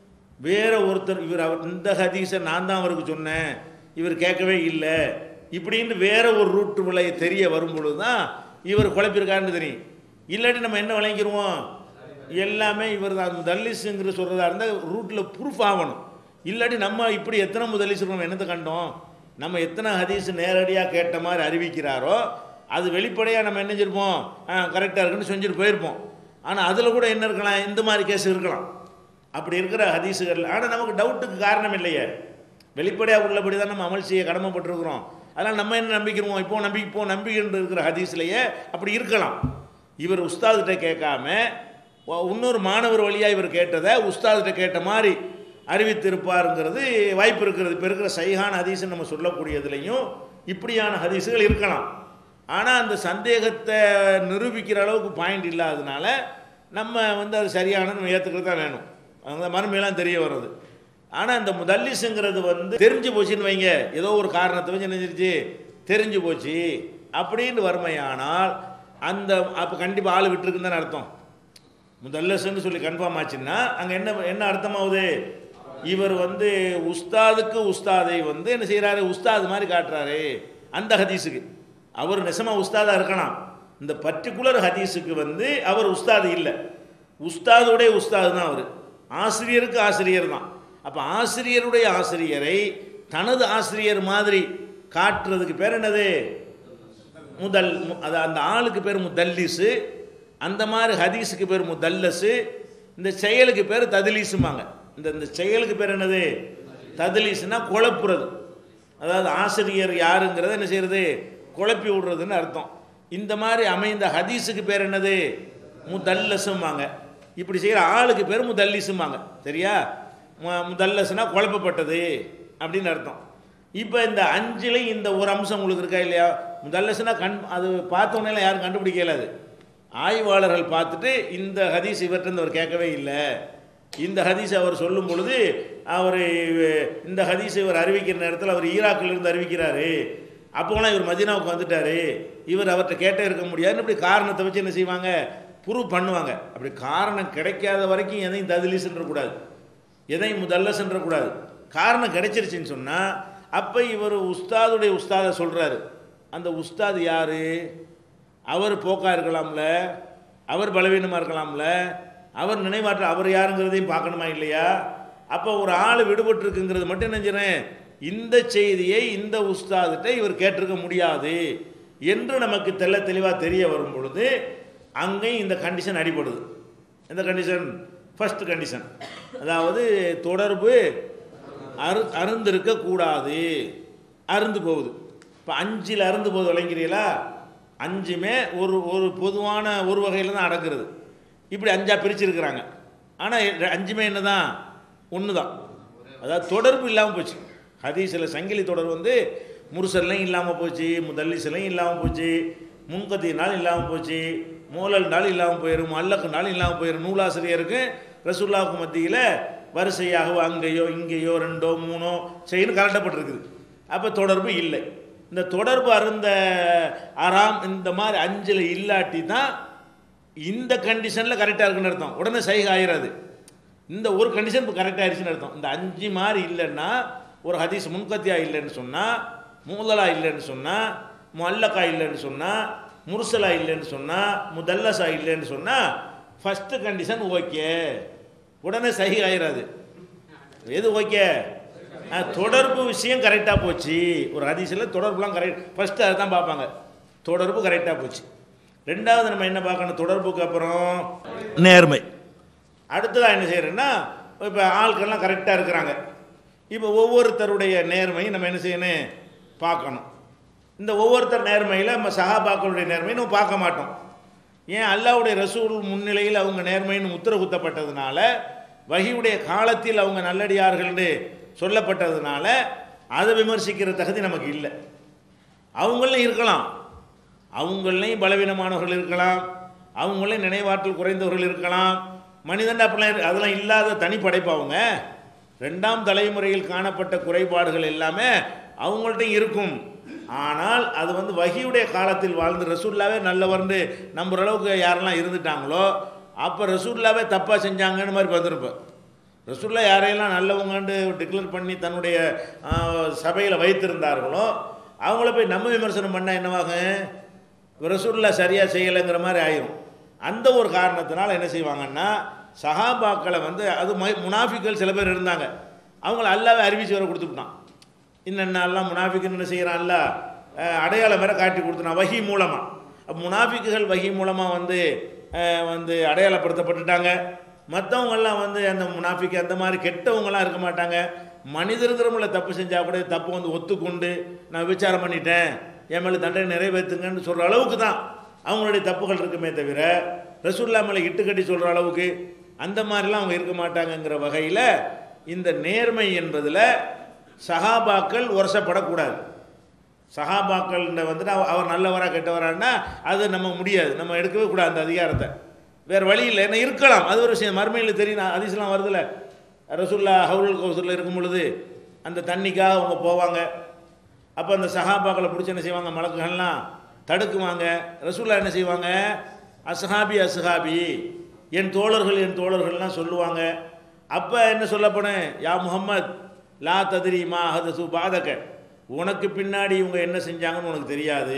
வேற ஒருத்தர் இவர் அவர் இந்த ஹதீஸை நான் தான் அவருக்கு சொன்னேன் இவர் கேட்கவே இல்லை இப்படின்னு வேற ஒரு ரூட்டு விலை தெரிய வரும் பொழுது தான் இவர் குழப்பியிருக்காருன்னு தெரியும் இல்லாட்டி நம்ம என்ன விளங்கிடுவோம் எல்லாமே இவர் தான் முதல்லிஸுங்கிற சொல்கிறதா இருந்தால் ரூட்டில் ப்ரூஃப் ஆகணும் இல்லாட்டி நம்ம இப்படி எத்தனை முதலிஸ் நம்ம என்னத்தை கண்டோம் நம்ம எத்தனை ஹதீஸ் நேரடியாக கேட்ட மாதிரி அறிவிக்கிறாரோ அது வெளிப்படையாக நம்ம என்ன செஞ்சிருப்போம் கரெக்டாக இருக்குன்னு செஞ்சுட்டு போயிருப்போம் ஆனால் அதில் கூட என்ன இருக்கலாம் இந்த மாதிரி கேஸ் இருக்கலாம் அப்படி இருக்கிற ஹதீஸுகள் ஆனால் நமக்கு டவுட்டுக்கு காரணம் இல்லையே வெளிப்படையாக உள்ளபடி தான் நம்ம அமல் செய்ய கடமைப்பட்டிருக்கிறோம் அதனால் நம்ம என்ன நம்பிக்கிறோம் இப்போ நம்பி இப்போ நம்பிக்கிட்டு இருக்கிற ஹதீஸ்லையே அப்படி இருக்கலாம் இவர் உஸ்தாதுகிட்ட கேட்காம ஒ- இன்னொரு மாணவர் வழியாக இவர் கேட்டதை உஸ்தாதுகிட்ட கேட்ட மாதிரி அறிவித்திருப்பாருங்கிறது வாய்ப்பு இருக்கிறது இப்போ இருக்கிற சைஹான ஹதீஸ்ன்னு நம்ம சொல்லக்கூடியதுலையும் இப்படியான ஹதீஸுகள் இருக்கலாம் ஆனால் அந்த சந்தேகத்தை நிரூபிக்கிற அளவுக்கு பாயிண்ட் இல்லாததுனால நம்ம வந்து அது சரியானது நம்ம ஏற்றுக்கிறது தான் வேணும் அந்த மறுமையெல்லாம் தெரிய வர்றது ஆனால் இந்த முதல்லிஸுங்கிறது வந்து தெரிஞ்சு போச்சுன்னு வைங்க ஏதோ ஒரு காரணத்தை வச்சு என்ன செஞ்சிருச்சு தெரிஞ்சு போச்சு அப்படின்னு வறுமையானால் அந்த அப்போ கண்டிப்பாக ஆள் விட்டுருக்குன்னு தானே அர்த்தம் முதல்லஸ்ன்னு சொல்லி கன்ஃபார்ம் ஆச்சுன்னா அங்கே என்ன என்ன அர்த்தமாகுது இவர் வந்து உஸ்தாதுக்கு உஸ்தாதை வந்து என்ன செய்கிறாரு உஸ்தாது மாதிரி காட்டுறாரு அந்த ஹதீஸுக்கு அவர் நெசமா உஸ்தாதா இருக்கலாம் இந்த பர்டிகுலர் ஹதீஸுக்கு வந்து அவர் உஸ்தாது இல்லை உஸ்தாதுடைய உஸ்தாது தான் அவர் ஆசிரியருக்கு ஆசிரியர் தான் அப்போ ஆசிரியருடைய ஆசிரியரை தனது ஆசிரியர் மாதிரி காட்டுறதுக்கு பேர் என்னது முதல் மு- அது அந்த ஆளுக்கு பேர் முதல்லிஸு அந்த மாதிரி ஹதீஸுக்கு பேர் முதல்லஸு இந்த செயலுக்கு பேர் ததிலீஸுமாங்க இந்த இந்த செயலுக்கு பேர் என்னது ததிலீஸ்னா குழப்புறது அதாவது ஆசிரியர் யாருங்கிறத என்ன செய்யறது குழப்பி விடுறதுன்னு அர்த்தம் இந்த மாதிரி அமைந்த ஹதீஸுக்கு பேர் என்னது முதல்லஸுமாங்க இப்படி செய்கிற ஆளுக்கு பேர் முதல்லிஸுமாங்க சரியா மு- முதல்லஸ்னா குழப்பப்பட்டது அப்படின்னு அர்த்தம் இப்போ இந்த அஞ்சுலையும் இந்த ஒரு அம்சம் உங்களுக்கு இருக்கா இல்லையா முதல்லஸ்னா கண் அது பார்த்தோன்னே யாரும் கண்டுபிடிக்கல அது ஆய்வாளர்கள் பார்த்துட்டு இந்த ஹதீஸ் இவர்கிட்ட அவர் கேட்கவே இல்லை இந்த ஹதீஸ் அவர் சொல்லும் பொழுது அவர் இந்த ஹதீஸ் இவர் அறிவிக்கிற நேரத்தில் அவர் ஈராக்கில் இருந்து அறிவிக்கிறாரு அப்போலாம் இவர் மதீனாவுக்கு வந்துட்டாரு இவர் அவர்கிட்ட கேட்டே இருக்க முடியாதுன்னு இப்படி காரணத்தை வச்சு என்ன செய்வாங்க ப்ரூவ் பண்ணுவாங்க அப்படி காரணம் கிடைக்காத வரைக்கும் எதையும் ததிலிஸ்ன்ற கூடாது எதையும் முதல்லஸ்ன்ற கூடாது காரணம் கிடைச்சிருச்சுன்னு சொன்னால் அப்போ இவர் உஸ்தாதுடைய உஸ்தாதை சொல்கிறாரு அந்த உஸ்தாது யார் அவர் போக்கா இருக்கலாம்ல அவர் பலவீனமாக இருக்கலாம்ல அவர் நினைவாற்ற அவர் யாருங்கிறதையும் பார்க்கணுமா இல்லையா அப்போ ஒரு ஆள் விடுபட்டிருக்குங்கிறது மட்டும் என்ன செய்றேன் இந்த செய்தியை இந்த உஸ்தாதிட்ட இவர் கேட்டிருக்க முடியாது என்று நமக்கு தெள்ள தெளிவாக தெரிய வரும் பொழுது அங்கேயும் இந்த கண்டிஷன் அடிபடுது இந்த கண்டிஷன் ஃபர்ஸ்ட் கண்டிஷன் அதாவது தொடர்பு அரு அருந்திருக்க கூடாது அருந்து போகுது இப்போ அஞ்சில் அருந்து போகுது விளங்கிறீங்களா அஞ்சுமே ஒரு ஒரு பொதுவான ஒரு வகையில் தான் அடங்குறது இப்படி அஞ்சா பிரிச்சிருக்கிறாங்க ஆனால் அஞ்சுமே என்ன தான் ஒன்று தான் அதாவது தொடர்பு இல்லாமல் போச்சு ஹதீஸில் சங்கிலி தொடர் வந்து முருசல்லையும் இல்லாமல் போச்சு முதல்லிசலையும் இல்லாமல் போச்சு முன்கத்தினாலும் இல்லாமல் போச்சு மூலல்னாலும் இல்லாமல் போயிடும் அல்லக்குனாலும் இல்லாமல் போயிடும் நூலாசிரியருக்கு ரசூல்லாவுக்கு மத்தியில் வரிசையாக அங்கேயோ இங்கேயோ ரெண்டோ மூணோ செய்யணும் கலட்டப்பட்டிருக்குது அப்போ தொடர்பு இல்லை இந்த தொடர்பு அருந்த ஆறாம் இந்த மாதிரி அஞ்சில் இல்லாட்டி தான் இந்த கண்டிஷனில் கரெக்டாக இருக்குன்னு அர்த்தம் உடனே சைகை ஆயிராது இந்த ஒரு கண்டிஷன் இப்போ கரெக்டாக ஆயிடுச்சுன்னு அர்த்தம் இந்த அஞ்சு மாதிரி இல்லைன்னா ஒரு ஹதீஸ் முன்கத்தியா இல்லைன்னு சொன்னால் மூதலா இல்லைன்னு சொன்னால் முல்லக்கா இல்லைன்னு சொன்னால் முர்சலா இல்லைன்னு சொன்னால் முதல்லசா இல்லைன்னு சொன்னால் ஃபஸ்ட்டு கண்டிஷன் ஓகே உடனே சஹி ஆயிராது எது ஓகே அஹ், தொடர்பு விஷயம் கரெக்டாக போச்சு ஒரு ஹதீஸில் தொடர்புலாம் கரெக்ட் ஃபஸ்ட்டு அதை தான் பார்ப்பாங்க தொடர்பு கரெக்டாக போச்சு ரெண்டாவது நம்ம என்ன பார்க்கணும் தொடர்புக்கு அப்புறம் நேர்மை அடுத்ததாக என்ன செய்யறோன்னா இப்போ ஆட்கள்லாம் கரெக்டாக இருக்கிறாங்க இப்போ ஒவ்வொருத்தருடைய நேர்மையும் நம்ம என்ன செய்யணும் பார்க்கணும் இந்த ஒவ்வொருத்தர் நேர்மையில் நம்ம சகாபாக்களுடைய நேர்மையை நம்ம பார்க்க மாட்டோம் ஏன் அல்லாவுடைய ரசூல் முன்னிலையில் அவங்க நேர்மைன்னு முத்திர குத்தப்பட்டதுனால வகியுடைய காலத்தில் அவங்க நல்லடியார்கள்னு சொல்லப்பட்டதுனால அதை விமர்சிக்கிற தகுதி நமக்கு இல்லை அவங்களும் இருக்கலாம் அவங்களையும் பலவீனமானவர்கள் இருக்கலாம் அவங்களையும் நினைவாற்றல் குறைந்தவர்கள் இருக்கலாம் மனிதன் அப்படிலாம் இரு- அதெல்லாம் இல்லாத தனி படைப்பு அவங்க ரெண்டாம் தலைமுறையில் காணப்பட்ட குறைபாடுகள் எல்லாமே அவங்கள்ட்டையும் இருக்கும் ஆனால் அது வந்து வகியுடைய காலத்தில் வாழ்ந்து ரசூல்லாவே நல்லவர்னு நம்புற அளவுக்கு யாரெல்லாம் இருந்துட்டாங்களோ அப்போ ரசூல்லாவே தப்பாக செஞ்சாங்கன்னு மாதிரி பார்த்துருப்போம் ரசூல்லா யாரையெல்லாம் நல்லவங்கன்னு டிக்ளேர் பண்ணி தன்னுடைய சபையில் வைத்திருந்தார்களோ அவங்கள போய் நம்ம விமர்சனம் பண்ணால் என்னவாகும் ரசூல்லா சரியாக செய்யலைங்கிற மாதிரி ஆயிரும் அந்த ஒரு காரணத்தினால என்ன செய்வாங்கன்னா சஹாபாக்களை வந்து அது மை- முனாஃபிக்கள் சில பேர் இருந்தாங்க அவங்கள அல்லாவே அறிவிச்சு வர கொடுத்துட்டான் இன்னென்னலாம் முனாஃபிக்குன்னு என்ன செய்கிறான் அல்ல அஹ், அடையாளம் வேற காட்டி கொடுத்துனான் வகி மூலமாக அப்போ முனாஃபிக்குகள் வகி மூலமாக வந்து அஹ், வந்து அடையாளப்படுத்தப்பட்டுட்டாங்க மற்றவங்கெல்லாம் வந்து அந்த முனாஃபிக்கு அந்த மாதிரி கெட்டவங்கலாம் இருக்க மாட்டாங்க மனிதர்கிறவங்கள தப்பு செஞ்சால் கூட தப்பு வந்து ஒத்துக்கொண்டு நான் விசாரம் பண்ணிட்டேன் என் மேலே தண்டனை நிறைவேற்றுங்கன்னு சொல்கிற அளவுக்கு தான் அவங்களுடைய தப்புகள் இருக்குமே தவிர ரசூல்லா மேலே இட்டு கட்டி சொல்கிற அளவுக்கு அந்த மாதிரிலாம் அவங்க இருக்க மாட்டாங்கங்கிற வகையில் இந்த நேர்மை என்பதில் சகாபாக்கள் உரசப்படக்கூடாது சகாபாக்கள் வந்துட்டு அவ- அவர் நல்லவரா கெட்டவரான்னா அது நம்ம முடியாது நம்ம எடுக்கவே கூடாது அந்த அதிகாரத்தை வேறு வழி இல்லை என்ன இருக்கலாம் அது ஒரு விஷயம் மறுமையில் தெரியும் அதிசலாம் வருதுல்ல ரசுல்லா ஹவுல் கௌசரில் இருக்கும் பொழுது அந்த தண்ணிக்காக அவங்க போவாங்க அப்போ அந்த சஹாபாக்களை பிடிச்சி என்ன செய்வாங்க மலக்குகள்லாம் தடுக்குவாங்க ரசூல்லா என்ன செய்வாங்க அஸ்ஹாபி அஸ்ஹாபி என் தோழர்கள் என் தோழர்கள்லாம் சொல்லுவாங்க அப்போ என்ன சொல்லப்படும் யா முஹம்மத் லா ததிரி மா ஹதசு பாதக உனக்கு பின்னாடி இவங்க என்ன செஞ்சாங்கன்னு உனக்கு தெரியாது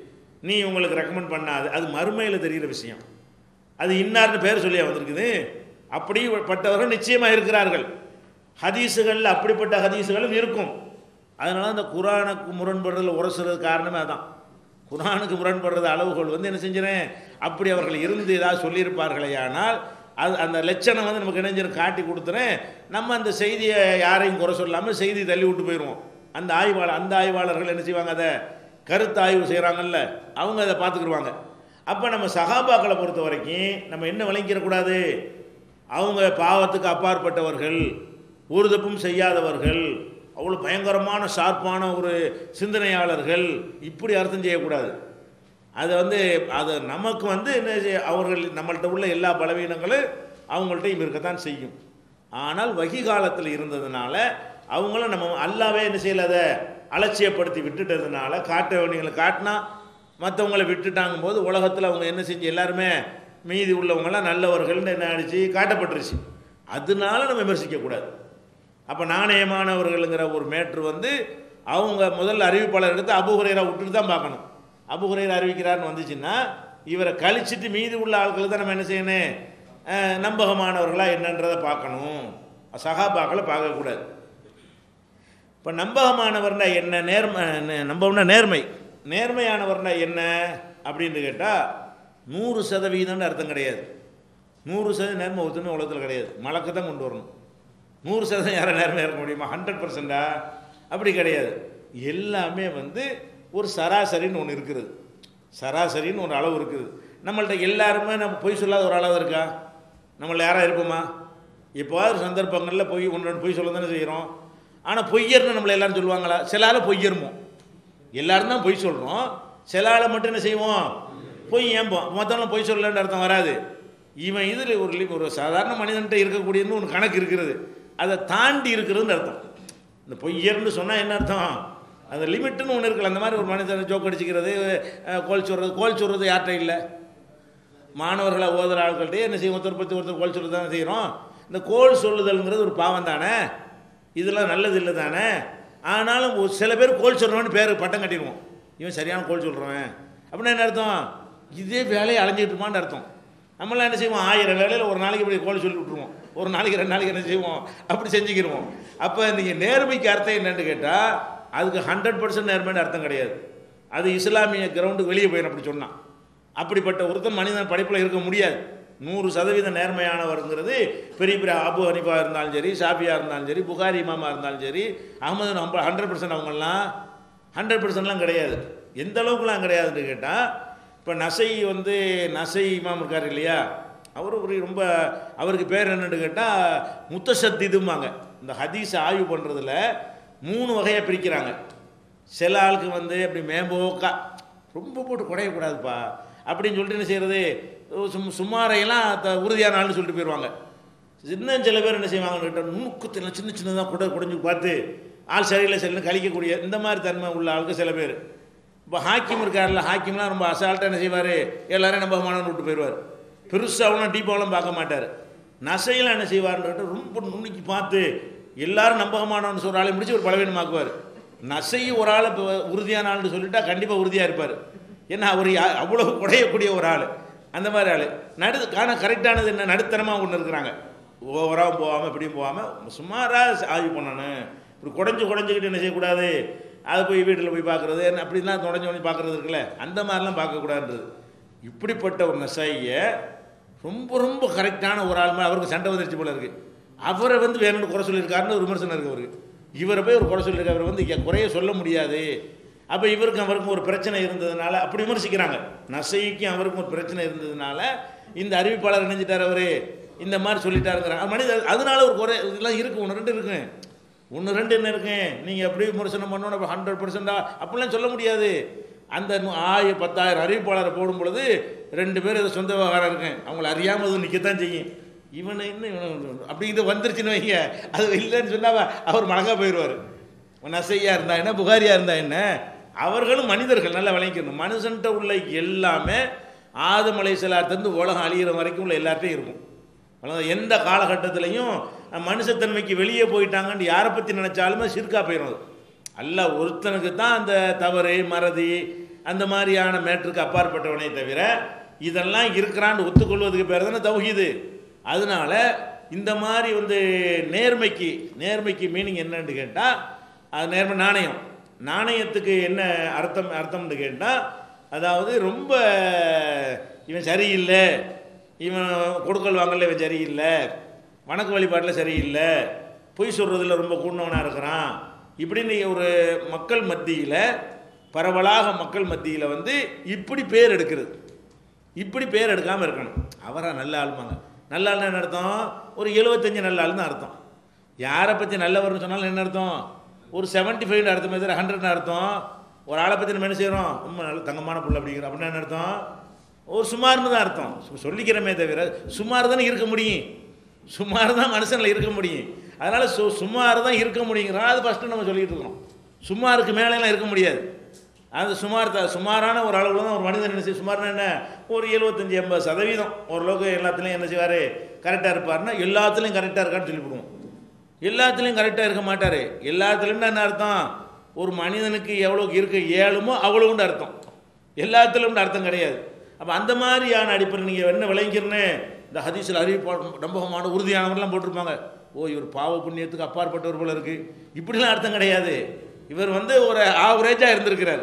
நீ உங்களுக்கு ரெக்கமெண்ட் பண்ணாது அது மறுமையில் தெரிகிற விஷயம் அது இன்னார்னு பேர் சொல்லியா வந்திருக்குது அப்படிப்பட்டவர்கள் நிச்சயமாக இருக்கிறார்கள் ஹதீஸுகளில் அப்படிப்பட்ட ஹதீஸுகளும் இருக்கும் அதனால அந்த குரானுக்கு முரண்படுறதுல உரசுறது காரணமே அதான் குரானுக்கு முரண்படுறது அளவுகோல் வந்து என்ன செஞ்சிடறேன் அப்படி அவர்கள் இருந்து ஏதாவது சொல்லியிருப்பார்களே ஆனால் அது அந்த லட்சணம் வந்து நமக்கு இணைஞ்சிரும் காட்டி கொடுத்துறேன் நம்ம அந்த செய்தியை யாரையும் குறை சொல்லாமல் செய்தி தள்ளி விட்டு போயிடுவோம் அந்த ஆய்வாளர் அந்த ஆய்வாளர்கள் என்ன செய்வாங்க அதை கருத்து ஆய்வு செய்கிறாங்கல்ல அவங்க அதை பார்த்துக்கிடுவாங்க அப்போ நம்ம சகாபாக்களை பொறுத்த வரைக்கும் நம்ம என்ன விளங்கிடக்கூடாது அவங்க பாவத்துக்கு அப்பாற்பட்டவர்கள் ஒரு தப்பும் செய்யாதவர்கள் அவ்வளோ பயங்கரமான ஷார்ப்பான ஒரு சிந்தனையாளர்கள் இப்படி அர்த்தம் செய்யக்கூடாது அதை வந்து அது நமக்கு வந்து என்ன செய்ய- அவர்கள் நம்மள்ட்ட உள்ள எல்லா பலவீனங்களும் அவங்கள்ட்டையும் இருக்கத்தான் செய்யும் ஆனால் வகி காலத்தில் இருந்ததுனால அவங்களும் நம்ம அல்லாவே என்ன செய்யல அதை அலட்சியப்படுத்தி விட்டுட்டதுனால காட்ட வேண்டியங்களை காட்டினா மற்றவங்களை விட்டுட்டாங்கும் போது உலகத்தில் அவங்க என்ன செஞ்சு எல்லாருமே மீதி உள்ளவங்களாம் நல்லவர்கள்னு என்ன ஆயிடுச்சு காட்டப்பட்டுருச்சு அதனால நம்ம விமர்சிக்கக்கூடாது அப்போ நாணயமானவர்களுங்கிற ஒரு மேட்ரு வந்து அவங்க முதல்ல அறிவிப்பாளர் எடுத்து அபுஹுரைரா விட்டுட்டு தான் பார்க்கணும் அபுஹுரைரா அறிவிக்கிறார்னு வந்துச்சுன்னா இவரை கழிச்சிட்டு மீதி உள்ள ஆட்களை தான் நம்ம என்ன செய்யணும் அஹ், நம்பகமானவர்களா என்னன்றதை பார்க்கணும் சகாபாக்களை பார்க்கக்கூடாது இப்போ நம்பகமானவர்னா என்ன நேர்ம நே- நம்பகம்னா நேர்மை நேர்மையானவர்னா என்ன அப்படின்னு கேட்டால் நூறு சதவீதம்னு அர்த்தம் கிடையாது நூறு சதவீதம் நேர்மை ஒருத்தமே உலகத்தில் கிடையாது மலக்கு தான் கொண்டு வரணும் நூறு சதவீதம் யாரை நேர்மையாக இருக்க முடியுமா ஹண்ட்ரட் பர்சண்டா அப்படி கிடையாது எல்லாமே வந்து ஒரு சராசரின்னு ஒன்று இருக்குது சராசரின்னு ஒரு அளவு இருக்குது நம்மள்ட்ட எல்லாருமே நம்ம பொய் சொல்லாத ஒரு அளவு இருக்கா நம்மள யாராக இருப்போமா எப்போவாவது சந்தர்ப்பங்களில் பொய் ஒன்று ரெண்டு பொய் சொல்ல தானே செய்கிறோம் ஆனால் பொய்யர்னு நம்மளை எல்லாரும் சொல்லுவாங்களா சில ஆள் பொய்யருமோ எல்லாரும் தான் பொய் சொல்கிறோம் சில ஆளை மட்டும் என்ன செய்வோம் பொய் ஏம்போம் மொத்தம்லாம் பொய் சொல்லலன்னு அர்த்தம் வராது இவன் இதில் ஒரு லி- ஒரு சாதாரண மனிதன்கிட்ட இருக்கக்கூடியதுன்னு ஒன்று கணக்கு இருக்கிறது அதை தாண்டி இருக்கிறதுன்னு அர்த்தம் இந்த பொய்யர்னு சொன்னால் என்ன அர்த்தம் அந்த லிமிட்டுன்னு ஒன்று இருக்குல்ல அந்த மாதிரி ஒரு மனிதனை ஜோக் அடிச்சுக்கிறது அஹ், கோல் சொல்கிறது கோல் சொல்கிறது யார்கிட்ட இல்லை மாணவர்களை ஓதுற ஆட்கள்கிட்ட என்ன செய்யும் ஒருத்தர் பற்றி ஒருத்தர் கோல் சொல்கிறது தானே செய்கிறோம் இந்த கோல் சொல்லுதல்ங்கிறது ஒரு பாவம் தானே இதெல்லாம் நல்லது இல்லை தானே ஆனாலும் ஒரு சில பேர் கோல் சொல்கிறவன்னு பேர் பட்டம் கட்டிடுவோம் இவன் சரியான கோல் சொல்கிறவன் அப்படின்னா என்ன அர்த்தம் இதே வேலையை அலைஞ்சிட்டு இருப்பான்னு அர்த்தம் நம்மளாம் என்ன செய்வோம் ஆயிரம் வேலையில் ஒரு நாளைக்கு இப்படி கோல் சொல்லி விட்ருவோம் ஒரு நாளைக்கு ரெண்டு நாளைக்கு என்ன செய்வோம் அப்படி செஞ்சுக்கிருவோம் அப்போ நீங்கள் நேர்மைக்கு அர்த்தம் என்னன்னு கேட்டால் அதுக்கு ஹண்ட்ரட் பர்சன்ட் நேர்மைன்னு அர்த்தம் கிடையாது அது இஸ்லாமிய கிரவுண்டுக்கு வெளியே போயிடும் அப்படி சொன்னான் அப்படிப்பட்ட ஒருத்தன் மனிதன் படைப்பில் இருக்க முடியாது நூறு சதவீத நேர்மையானவருங்கிறது பெரிய பெரிய அபு ஹனிஃபா இருந்தாலும் சரி ஷாஃபியா இருந்தாலும் சரி புகாரி இமாமா இருந்தாலும் சரி அகமது நம்ம ஹண்ட்ரட் பர்சன்ட் அவங்கெல்லாம் ஹண்ட்ரட் பர்சன்ட்லாம் கிடையாது எந்த அளவுக்குலாம் கிடையாதுன்னு கேட்டால் இப்போ நசை வந்து நசை இமாம் இருக்கார் இல்லையா அவர் ஒரு ரொம்ப அவருக்கு பேர் என்னன்னு கேட்டால் முத்தசத்திதும்பாங்க இந்த ஹதீஸை ஆய்வு பண்ணுறதுல மூணு வகையாக பிரிக்கிறாங்க சில ஆளுக்கு வந்து அப்படி மேம்போக்கா ரொம்ப போட்டு குறையக்கூடாதுப்பா அப்படின்னு சொல்லிட்டு என்ன செய்கிறது சும் சுமாரையெல்லாம் த- உறுதியான ஆள்னு சொல்லிட்டு போயிடுவாங்க இன்னும் சில பேர் என்ன செய்வாங்கன்னு கேட்டால் நுணுக்கத்தில் சின்ன சின்னதாக குடை குடைஞ்சு பார்த்து ஆள் சரியில்லை சரியில்லை கழிக்கக்கூடிய இந்த மாதிரி தன்மை உள்ள ஆளுக்கு சில பேர் இப்போ ஹாக்கிம் இருக்கார்ல ஹாக்கிம்லாம் ரொம்ப அசால்ட்டாக என்ன செய்வார் எல்லாரும் நம்பகமானவன்னு விட்டு போயிடுவார் பெருசாகலாம் டீப்பாவெலாம் பார்க்க மாட்டார் நசையெல்லாம் என்ன செய்வார்னு கேட்டால் ரொம்ப நுணுக்கி பார்த்து எல்லாரும் நம்பகமானவன்னு சொல்கிற ஆளை முடிச்சு ஒரு பலவீனமாக்குவார் நசை ஒரு ஆள் இப்போ உறுதியான ஆள்னு சொல்லிட்டா கண்டிப்பாக உறுதியாக இருப்பார் ஏன்னா அவர் யா- அவ்வளவு குடையக்கூடிய ஒரு ஆள் அந்த மாதிரி ஆள் நடு ஆனால் கரெக்டானது என்ன நடுத்தரமாக ஒன்று இருக்கிறாங்க ஓவராகவும் போகாமல் இப்படியும் போகாமல் சுமாராக ஆய்வு பண்ணணும் இப்படி குடஞ்சு குடஞ்சிக்கிட்டு என்ன செய்யக்கூடாது அதை போய் வீட்டில் போய் பார்க்குறது அப்படிலாம் தொடஞ்சு உடஞ்சி பார்க்குறது இருக்குல்ல அந்த மாதிரிலாம் பார்க்கக்கூடாதுன்றது இப்படிப்பட்ட ஒரு நசாயியை ரொம்ப ரொம்ப கரெக்டான ஒரு ஆள் மேல அவருக்கு சண்டை வந்துருச்சு போல இருக்கு அவரை வந்து வேணும்னு குறை சொல்லியிருக்காருன்னு ஒரு விமர்சனம் இருக்கு அவருக்கு இவரை போய் ஒரு குறை சொல்லியிருக்காரு அவர் வந்து இங்க குறைய சொல்ல முடியாது அப்போ இவருக்கும் அவருக்கும் ஒரு பிரச்சனை இருந்ததுனால அப்படி விமர்சிக்கிறாங்க நசைக்கும் அவருக்கும் ஒரு பிரச்சனை இருந்ததுனால இந்த அறிவிப்பாளர் இணைஞ்சிட்டார் அவரு இந்த மாதிரி சொல்லிட்டாருங்கிறாங்க மனிதர் அதனால ஒரு குறை இதெல்லாம் இருக்கு ஒன்று ரெண்டு இருக்கு ஒன்று ரெண்டு என்ன இருக்கு நீங்கள் எப்படி விமர்சனம் பண்ணணும் ஹண்ட்ரட் பர்சன்டா அப்படிலாம் சொல்ல முடியாது அந்த நு- ஆய பத்தாயிரம் அறிவிப்பாளரை போடும் பொழுது ரெண்டு பேர் இது சொந்த விவகாரம் இருக்கேன் அவங்கள அறியாமல் அது நிற்கத்தான் செய்யும் இவனை இன்னும் இவனை அப்படி இது வந்துருச்சுன்னு வைங்க அது இல்லைன்னு சொன்னா அவர் மடங்கா போயிடுவார் நசையா இருந்தா என்ன புகாரியா இருந்தா என்ன அவர்களும் மனிதர்கள் நல்லா விளங்கிக்கணும் மனுஷன்ட்ட உள்ள எல்லாமே ஆதம் அலைசலாத்திலிருந்து உலகம் அழியிற வரைக்கும் உள்ள எல்லார்ட்டையும் இருக்கும் அவ்வளவுதான். எந்த காலகட்டத்திலையும் மனுஷத்தன்மைக்கு வெளியே போயிட்டாங்கன்னு யாரை பற்றி நினச்சாலுமே சிற்கா போயிடும் அது அல்ல ஒருத்தனுக்கு தான் அந்த தவறு மறதி அந்த மாதிரியான மேற்றுக்கு அப்பாற்பட்டவனே தவிர இதெல்லாம் இருக்கிறான்னு ஒத்துக்கொள்வதுக்கு பேர் தானே தௌஹீது அதனால இந்த மாதிரி வந்து நேர்மைக்கு நேர்மைக்கு மீனிங் என்னன்னு கேட்டால் அது நேர்மை நாணயம் நாணயத்துக்கு என்ன அர்த்தம் அர்த்தம்னு கேட்டால் அதாவது ரொம்ப இவன் சரியில்லை இவன் கொடுக்கல் வாங்கல இவன் சரியில்லை வணக்க வழிபாட்டில் சரியில்லை பொய் சொல்கிறதுல ரொம்ப கூடினவனாக இருக்கிறான் இப்படின்னு ஒரு மக்கள் மத்தியில் பரவலாக மக்கள் மத்தியில் வந்து இப்படி பேர் எடுக்கிறது இப்படி பேர் எடுக்காமல் இருக்கணும் அவரா நல்ல ஆளுமாங்க நல்ல ஆள்னா என்ன அர்த்தம் ஒரு எழுபத்தஞ்சு நல்ல ஆள்னு அர்த்தம் யாரை பற்றி நல்லவர்னு சொன்னாலும் என்ன அர்த்தம் ஒரு செவன்ட்டி ஃபைவ் அர்த்தமே தவிர ஹண்ட்ரட்னு அர்த்தம் ஒரு ஆளை பற்றி நம்ம என்ன செய்கிறோம் ரொம்ப நல்ல தங்கமான புள்ள அப்படிங்கிற அப்படின்னா என்ன அர்த்தம் ஒரு சுமார்னு தான் அர்த்தம் சு- சொல்லிக்கிறோமே தவிர சுமார் தானே இருக்க முடியும் சுமார் தான் மனுஷனில் இருக்க முடியும் அதனால் சு சுமார் தான் இருக்க முடியுங்கிறோம் அது ஃபஸ்ட்டு நம்ம சொல்லிட்டு இருக்கிறோம் சுமாருக்கு மேலேலாம் இருக்க முடியாது அது சுமார் த சுமாரான ஒரு அளவில் தான் ஒரு மனிதன் என்ன செய்ய சுமார்னா என்ன ஒரு எழுபத்தஞ்சி எண்பது சதவீதம் ஓரளவுக்கு எல்லாத்துலேயும் என்ன செய்வார் கரெக்டாக இருப்பார்னா எல்லாத்துலேயும் கரெக்டாக இருக்கான்னு சொல்லிவிடுவோம் எல்லாத்துலேயும் கரெக்டாக இருக்க மாட்டார் எல்லாத்துலேயும் என்ன அர்த்தம் ஒரு மனிதனுக்கு எவ்வளோக்கு இருக்க இயலுமோ அவ்வளவுண்டு அர்த்தம் எல்லாத்துலேயும் அர்த்தம் கிடையாது அப்போ அந்த மாதிரியான அடிப்படை நீங்கள் என்ன விளங்கிறன்னு இந்த ஹதீஸில் அறிவிப்பா நம்பகமான உறுதியானவர்லாம் போட்டிருப்பாங்க ஓ இவர் பாவ புண்ணியத்துக்கு அப்பாற்பட்டவர் போல இருக்கு இப்படிலாம் அர்த்தம் கிடையாது இவர் வந்து ஒரு ஆவரேஜாக இருந்திருக்கிறார்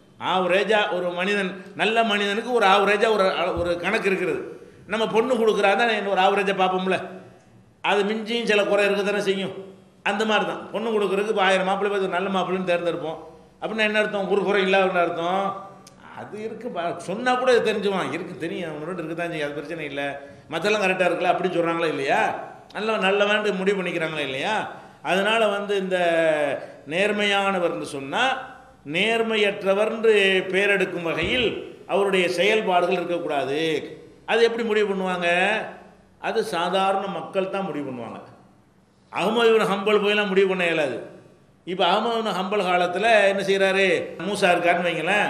ஆவரேஜாக ஒரு மனிதன் நல்ல மனிதனுக்கு ஒரு ஆவரேஜாக ஒரு ஒரு கணக்கு இருக்கிறது நம்ம பொண்ணு கொடுக்குறா தான் ஒரு ஆவரேஜாக பார்ப்போம்ல அது மிஞ்சியும் சில குறை இருக்க தானே செய்யும் அந்த மாதிரி தான் பொண்ணு கொடுக்குறதுக்கு இப்போ ஆயிரம் மாப்பிள்ளை பார்த்து நல்ல மாப்பிள்ளைன்னு தேர்ந்தெடுப்போம் அப்படின்னா என்ன அர்த்தம் ஒரு குறை இல்லாத அர்த்தம் அது இருக்கு சொன்னால் கூட இது தெரிஞ்சுவான் இருக்கு தெரியும் அவனோட இருக்கு தான் செய்யும் அது பிரச்சனை இல்லை மற்றெல்லாம் கரெக்டாக இருக்குல்ல அப்படின்னு சொல்கிறாங்களா இல்லையா நல்ல நல்லவன்ட்டு முடிவு பண்ணிக்கிறாங்களா இல்லையா அதனால் வந்து இந்த நேர்மையானவர்னு சொன்னால் நேர்மையற்றவர்ன்று பேரெடுக்கும் வகையில் அவருடைய செயல்பாடுகள் இருக்கக்கூடாது அது எப்படி முடிவு பண்ணுவாங்க அது சாதாரண மக்கள் தான் முடிவு பண்ணுவாங்க அகமது இவன் ஹம்பல் போயெல்லாம் முடிவு பண்ண இயலாது இப்போ அகமது இப்னு ஹம்பல் காலத்தில் என்ன செய்கிறாரு மூசா இருக்காருன்னு வைங்களேன்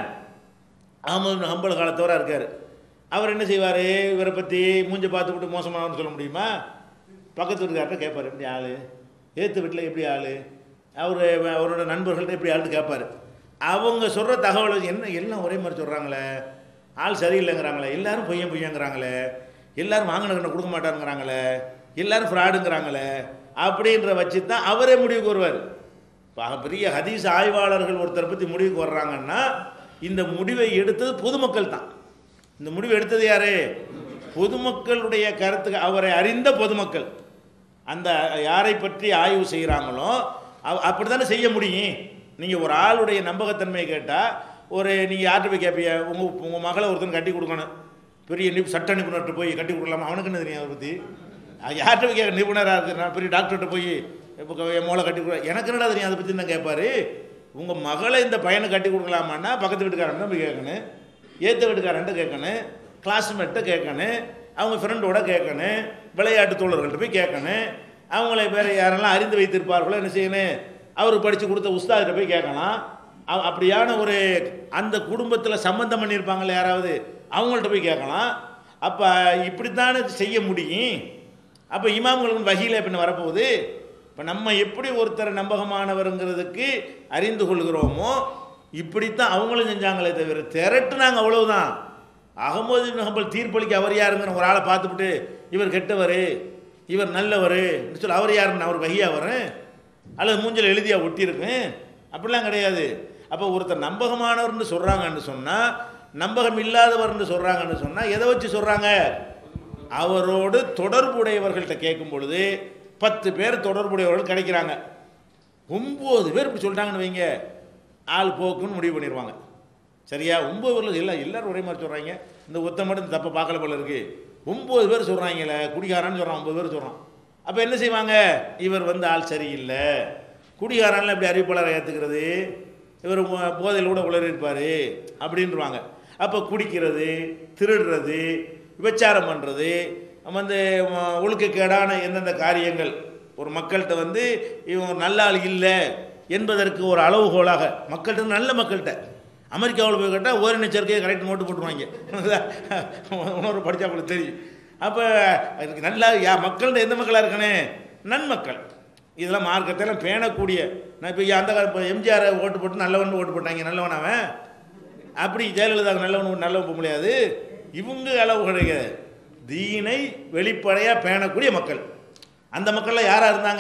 அகமது இப்னு ஹம்பல் காலத்தவராக இருக்கார் அவர் என்ன செய்வார் இவரை பற்றி மூஞ்ச பார்த்துக்கிட்டு மோசமானவன்னு சொல்ல முடியுமா பக்கத்து வீட்டுக்கார்ட்ட கேட்பார் எப்படி ஆள் ஏற்று வீட்டில் எப்படி ஆள் அவர் அவரோட நண்பர்கள்ட்ட எப்படி ஆள்னு கேட்பார் அவங்க சொல்கிற தகவல் வச்சு என்ன எல்லாம் ஒரே மாதிரி சொல்கிறாங்களே ஆள் சரியில்லைங்கிறாங்களே எல்லாரும் பொய்யன் பொய்யங்கிறாங்களே எல்லாரும் வாங்கின கண்ணை கொடுக்க மாட்டாருங்கிறாங்களே எல்லாரும் ஃப்ராடுங்கிறாங்களே அப்படின்ற வச்சு தான் அவரே முடிவுக்கு வருவார் இப்போ பெரிய ஹதீஸ் ஆய்வாளர்கள் ஒருத்தரை பற்றி முடிவுக்கு வர்றாங்கன்னா இந்த முடிவை எடுத்தது பொதுமக்கள் தான் இந்த முடிவு எடுத்தது யாரு பொதுமக்களுடைய கருத்துக்கு அவரை அறிந்த பொதுமக்கள் அந்த யாரை பற்றி ஆய்வு செய்கிறாங்களோ அப்படி தானே செய்ய முடியும் நீங்கள் ஒரு ஆளுடைய நம்பகத்தன்மையை கேட்டால் ஒரு நீங்கள் யார்கிட்ட போய் கேட்பீங்க உங்கள் உங்கள் மகளை ஒருத்தன் கட்டி கொடுக்கணும் பெரிய நிப் சட்ட நிபுணர்கிட்ட போய் கட்டி கொடுக்கலாமா அவனுக்கு என்ன தெரியும் அதை பற்றி யார்கிட்ட போய் கேட்க நிபுணராக இருக்கு நான் பெரிய டாக்டர்கிட்ட போய் இப்போ என் மூளை கட்டி கொடு எனக்கு என்னடா தெரியும் அதை பற்றி தான் கேட்பாரு உங்கள் மகளை இந்த பையனை கட்டி கொடுக்கலாமான்னா பக்கத்து வீட்டுக்காரன் தான் போய் கேட்கணும் ஏற்ற வீட்டுக்காரன்ட்ட கேட்கணும் கிளாஸ்மேட்டை கேட்கணும் அவங்க ஃப்ரெண்டோட கேட்கணும் விளையாட்டு தோழர்கள்ட்ட போய் கேட்கணும் அவங்கள வேறு யாரெல்லாம் அறிந்து வைத்திருப்பார்களோ என்ன செய்யணும் அவர் படித்து கொடுத்த உஸ்தாதிட்ட போய் கேட்கலாம் அவ- அப்படியான ஒரு அந்த குடும்பத்தில் சம்மந்தம் பண்ணியிருப்பாங்களே யாராவது அவங்கள்ட்ட போய் கேட்கலாம் அப்போ இப்படித்தானே செய்ய முடியும் அப்போ இமாம்களுக்கு வகையில் பின்ன வரப்போகுது இப்போ நம்ம எப்படி ஒருத்தர் நம்பகமானவருங்கிறதுக்கு அறிந்து கொள்கிறோமோ இப்படித்தான் அவங்களும் செஞ்சாங்களே தவிர திரட்டுனாங்க அவ்வளவுதான் அகமது இப்னு ஹம்பல் தீர்ப்பளிக்க அவர் யாருங்கிற ஒரு ஆளை பார்த்துவிட்டு இவர் கெட்டவர் இவர் நல்லவர் சொல்லி அவர் யாருன்னு அவர் வகையா வரும் அல்லது மூஞ்சில் எழுதியா ஒட்டியிருக்கும் அப்படிலாம் கிடையாது அப்போ ஒருத்தர் நம்பகமானவர்னு சொல்கிறாங்கன்னு சொன்னால் நம்பகம் இல்லாதவர்னு சொல்கிறாங்கன்னு சொன்னால் எதை வச்சு சொல்கிறாங்க அவரோடு தொடர்புடையவர்கள்ட்ட கேட்கும் பொழுது பத்து பேர் தொடர்புடையவர்கள் கிடைக்கிறாங்க ஒம்பது பேர் இப்படி சொல்லிட்டாங்கன்னு வைங்க ஆள் போக்குன்னு முடிவு பண்ணிடுவாங்க சரியா ஒம்பது பேரில் இல்லை எல்லாரும் ஒரே மாதிரி சொல்கிறாங்க இந்த ஒத்த மட்டும் தப்பை பார்க்கல போல இருக்கு ஒம்பது பேர் சொல்கிறாங்களே குடிகாரன்னு சொல்கிறான் ஒம்பது பேர் சொல்கிறான் அப்போ என்ன செய்வாங்க இவர் வந்து ஆள் சரியில்லை குடிகாரன்ல இப்படி அறிவிப்பாளரை ஏற்றுக்கிறது இவர் மோ- போதையில் கூட உளறி இருப்பார் அப்படின்றவாங்க அப்போ குடிக்கிறது திருடுறது விபச்சாரம் பண்ணுறது வந்து ம- ஒழுக்கக்கேடான எந்தெந்த காரியங்கள் ஒரு மக்கள்கிட்ட வந்து இவன் நல்ல ஆள் இல்லை என்பதற்கு ஒரு அளவுகோலாக மக்கள்கிட்ட நல்ல மக்கள்கிட்ட அமெரிக்காவில் போய் கேட்டால் ஓரின சேர்க்கையை கரெக்ட் நோட்டு போட்டுருவாங்க உணர்வு படித்தா உங்களுக்கு தெரியும் அப்போ அதுக்கு நல்லா யா மக்கள்கிட்ட எந்த மக்களாக இருக்கனே நன்மக்கள் இதெல்லாம் மார்க்கத்தெல்லாம் பேணக்கூடிய நான் இப்போ அந்த கால இப்போ எம்ஜிஆர் ஓட்டு போட்டு நல்லவன் ஓட்டு போட்டாங்க நல்லவன் அவன் அப்படி ஜெயலலிதாவுக்கு நல்லவன் நல்லவன் போக முடியாது இவங்க அளவு கிடையாது தீனை வெளிப்படையாக பேணக்கூடிய மக்கள் அந்த மக்கள்லாம் யாராக இருந்தாங்க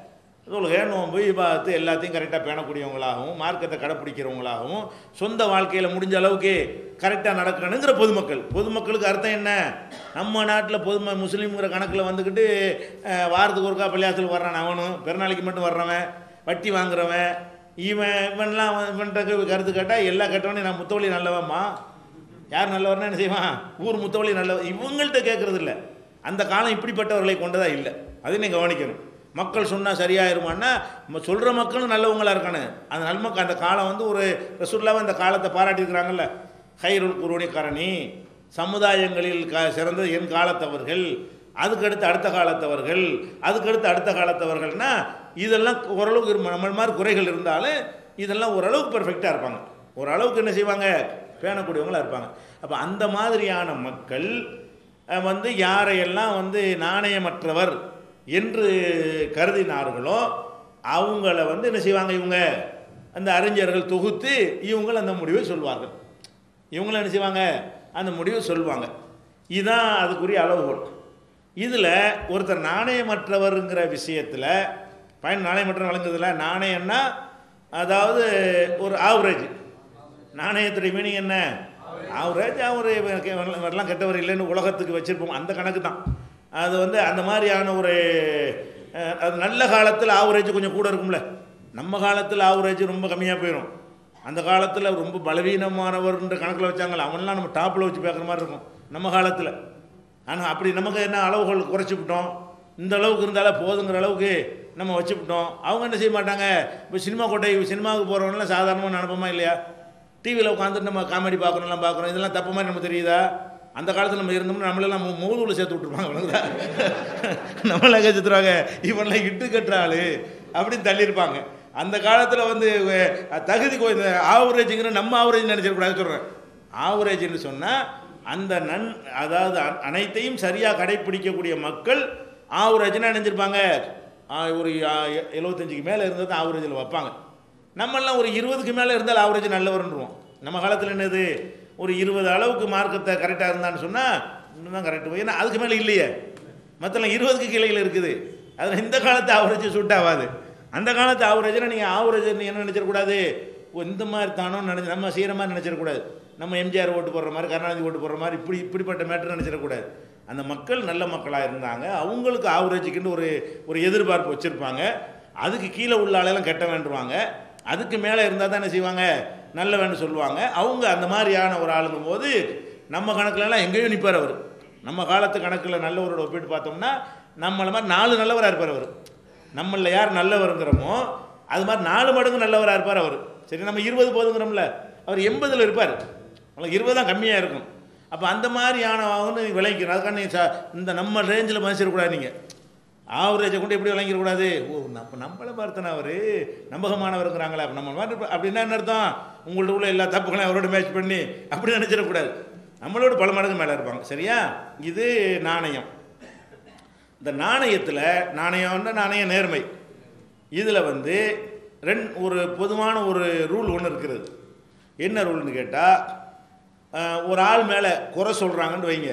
தொழுகை நோன்பு பார்த்து எல்லாத்தையும் கரெக்டாக பேணக்கூடியவங்களாகவும் மார்க்கத்தை கடைப்பிடிக்கிறவங்களாகவும் சொந்த வாழ்க்கையில் முடிஞ்ச அளவுக்கு கரெக்டாக நடக்கணுங்கிற பொதுமக்கள் பொதுமக்களுக்கு அர்த்தம் என்ன நம்ம நாட்டில் பொதும முஸ்லீம்ங்கிற கணக்கில் வந்துக்கிட்டு அஹ், வாரத்துக்கு ஒருக்கா பள்ளியாசலுக்கு வர்றான் அவனும் பெருநாளைக்கு மட்டும் வர்றவன் வட்டி வாங்குறவன் இவன் இவன்லாம் இவன்கிட்ட கருத்து கேட்டால் எல்லா கெட்டவனே நான் முத்தவழி நல்லவம்மா யார் நல்லவர்னா என்ன செய்வான் ஊர் முத்தவழி நல்லவர் இவங்கள்ட்ட கேட்கறது இல்லை அந்த காலம் இப்படிப்பட்டவர்களை கொண்டதா இல்லை அதை நீ கவனிக்கணும் மக்கள் சொன்னால் சரியாயிருமான்னா நம்ம சொல்கிற மக்களும் நல்லவங்களா இருக்கணும் அந்த நல்மக்கள் அந்த காலம் வந்து ஒரு ரசூல்லாவை அந்த காலத்தை பாராட்டியிருக்கிறாங்கல்ல ஹைருல் குருணி கரணி சமுதாயங்களில் க சிறந்த என் காலத்தவர்கள் அதுக்கடுத்து அடுத்த காலத்தவர்கள் அதுக்கடுத்து அடுத்த காலத்தவர்கள்னா இதெல்லாம் ஓரளவுக்கு இரு- நம்ம மாதிரி குறைகள் இருந்தாலும் இதெல்லாம் ஓரளவுக்கு பெர்ஃபெக்டாக இருப்பாங்க ஓரளவுக்கு என்ன செய்வாங்க பேணக்கூடியவங்களா இருப்பாங்க அப்போ அந்த மாதிரியான மக்கள் அஹ், வந்து யாரையெல்லாம் வந்து நாணயமற்றவர் என்று கருதினார்களோ அவங்கள வந்து என்ன செய்வாங்க இவங்க அந்த அறிஞர்கள் தொகுத்து இவங்கள் அந்த முடிவை சொல்வார்கள் இவங்களும் என்ன செய்வாங்க அந்த முடிவை சொல்லுவாங்க இதுதான் அதுக்குரிய அளவுகோல் இதில் ஒருத்தர் நாணயமற்றவருங்கிற விஷயத்தில் பயன் நாணயமற்ற வழங்குறதுல நாணயம்னா அதாவது ஒரு ஆவரேஜ் நாணயத்துடைய மீனிங் என்ன ஆவரேஜ் அவர் வரலாம் கெட்டவர் இல்லைன்னு உலகத்துக்கு வச்சுருப்போம் அந்த கணக்கு தான் அது வந்து அந்த மாதிரியான ஒரு அஹ், அது நல்ல காலத்தில் ஆவரேஜ் கொஞ்சம் கூட இருக்கும்ல நம்ம காலத்தில் ஆவரேஜ் ரொம்ப கம்மியாக போயிடும் அந்த காலத்தில் ரொம்ப பலவீனமானவர்ன்ற கணக்கில் வச்சாங்களே அவன்லாம் நம்ம டாப்பில் வச்சு பார்க்குற மாதிரி இருக்கும் நம்ம காலத்தில் ஆனால் அப்படி நமக்கு என்ன அளவுகள் குறைச்சிவிட்டோம் இந்த அளவுக்கு இருந்தாலே போதுங்கிற அளவுக்கு நம்ம வச்சுவிட்டோம் அவங்க என்ன செய்ய மாட்டாங்க இப்போ சினிமா கோட்டை சினிமாவுக்கு போகிறவங்களாம் சாதாரணமாக நினப்போமா இல்லையா டிவியில் உட்காந்துட்டு நம்ம காமெடி பார்க்கணும்லாம் பார்க்குறோம் இதெல்லாம் தப்பு மாதிரி நமக்கு தெரியுதா அந்த காலத்தில் நம்ம இருந்தோம்னா நம்மளெல்லாம் மூ- மூதுவில் சேர்த்து விட்ருப்பாங்க அவ்வளோதா நம்மளாம் எங்கே சேர்த்துருவாங்க இவன்லாம் இட்டு கட்டுறாள் அப்படின்னு தள்ளியிருப்பாங்க அந்த காலத்தில் வந்து அஹ், தகுதி கோ- இந்த ஆவரேஜுங்கிற நம்ம ஆவரேஜ் நினச்சிடக்கூடாது சொல்கிறேன் ஆவரேஜ்னு சொன்னால் அந்த நன் அதாவது அ- அனைத்தையும் சரியாக கடைப்பிடிக்கக்கூடிய மக்கள் ஆவரேஜ்னு நினைஞ்சிருப்பாங்க ஆ, ஒரு ஆ, எ- எழுபத்தஞ்சுக்கு மேலே இருந்தால் தான் ஆவரேஜில் வைப்பாங்க நம்மெல்லாம் ஒரு இருபதுக்கு மேலே இருந்தால் ஆவரேஜ் நல்லவர்ன்றோம் நம்ம காலத்தில் என்னது ஒரு இருபது அளவுக்கு மார்க்கத்தை கரெக்டாக இருந்தான்னு சொன்னால் இன்னும் தான் கரெக்டு ஏன்னா அதுக்கு மேலே இல்லையே மற்றெல்லாம் இருபதுக்கு கீழே இருக்குது அதில் இந்த காலத்து ஆவரேஜ் சூட் ஆகாது அந்த காலத்து ஆவரேஜில் நீங்கள் ஆவரேஜ் என்ன நினச்சிடக்கூடாது ஓ இந்த மாதிரி தானோ நினச்சி நம்ம செய்கிற மாதிரி நினச்சிடக்கூடாது நம்ம எம்ஜிஆர் ஓட்டு போடுற மாதிரி கருணாநிதி ஓட்டு போடுற மாதிரி இப்படி இப்படிப்பட்ட மேட்டர் நினச்சிடக்கூடாது அந்த மக்கள் நல்ல மக்களாக இருந்தாங்க அவங்களுக்கு ஆவரேஜுக்குன்னு ஒரு ஒரு எதிர்பார்ப்பு வச்சுருப்பாங்க அதுக்கு கீழே உள்ள ஆளெல்லாம் கெட்ட வேண்டுவாங்க அதுக்கு மேலே இருந்தால் தான் என்ன செய்வாங்க நல்லவன்னு சொல்லுவாங்க அவங்க அந்த மாதிரியான ஒரு ஆளுங்கும் போது நம்ம கணக்குலலாம் எங்கேயும் நிற்பார் அவர் நம்ம காலத்து கணக்கில் நல்லவரோட ஒப்பிட்டு பார்த்தோம்னா நம்மளை மாதிரி நாலு நல்லவராக இருப்பார் அவர் நம்மளில் யார் நல்லவருங்கிறோமோ அது மாதிரி நாலு மடங்கு நல்லவராக இருப்பார் அவர் சரி நம்ம இருபது போதுங்கிறோம்ல அவர் எண்பதில் இருப்பார் அவங்களுக்கு இருபது தான் கம்மியாக இருக்கும் அப்போ அந்த மாதிரியான வந்து விளங்கிக்கணும் அதுக்கான நீ ச- இந்த நம்ம ரேஞ்சில் மதிச்சிடக்கூடாது நீங்கள் ஆவரேஜை கொண்டு எப்படி விளங்கிடக்கூடாது ஓ நம்ம நம்மளை பார்த்தனா அவர் நம்பகமானவருங்கிறாங்களே அப்போ நம்ம மாதிரி இருப்ப- அப்படின்னா என்ன அர்த்தம் உங்கள்ட்ட உள்ள எல்லா தப்புகளையும் அவரோட மேட்ச் பண்ணி அப்படி நினச்சிடக்கூடாது நம்மளோட பல மடங்கு மேலே இருப்பாங்க சரியா இது நாணயம் இந்த நாணயத்தில் நாணயம்னா நாணய நேர்மை இதில் வந்து ரெண் ஒரு பொதுவான ஒரு ரூல் ஒன்று இருக்கிறது என்ன ரூல்னு கேட்டால் ஒரு ஆள் மேலே குறை சொல்கிறாங்கன்னு வைங்க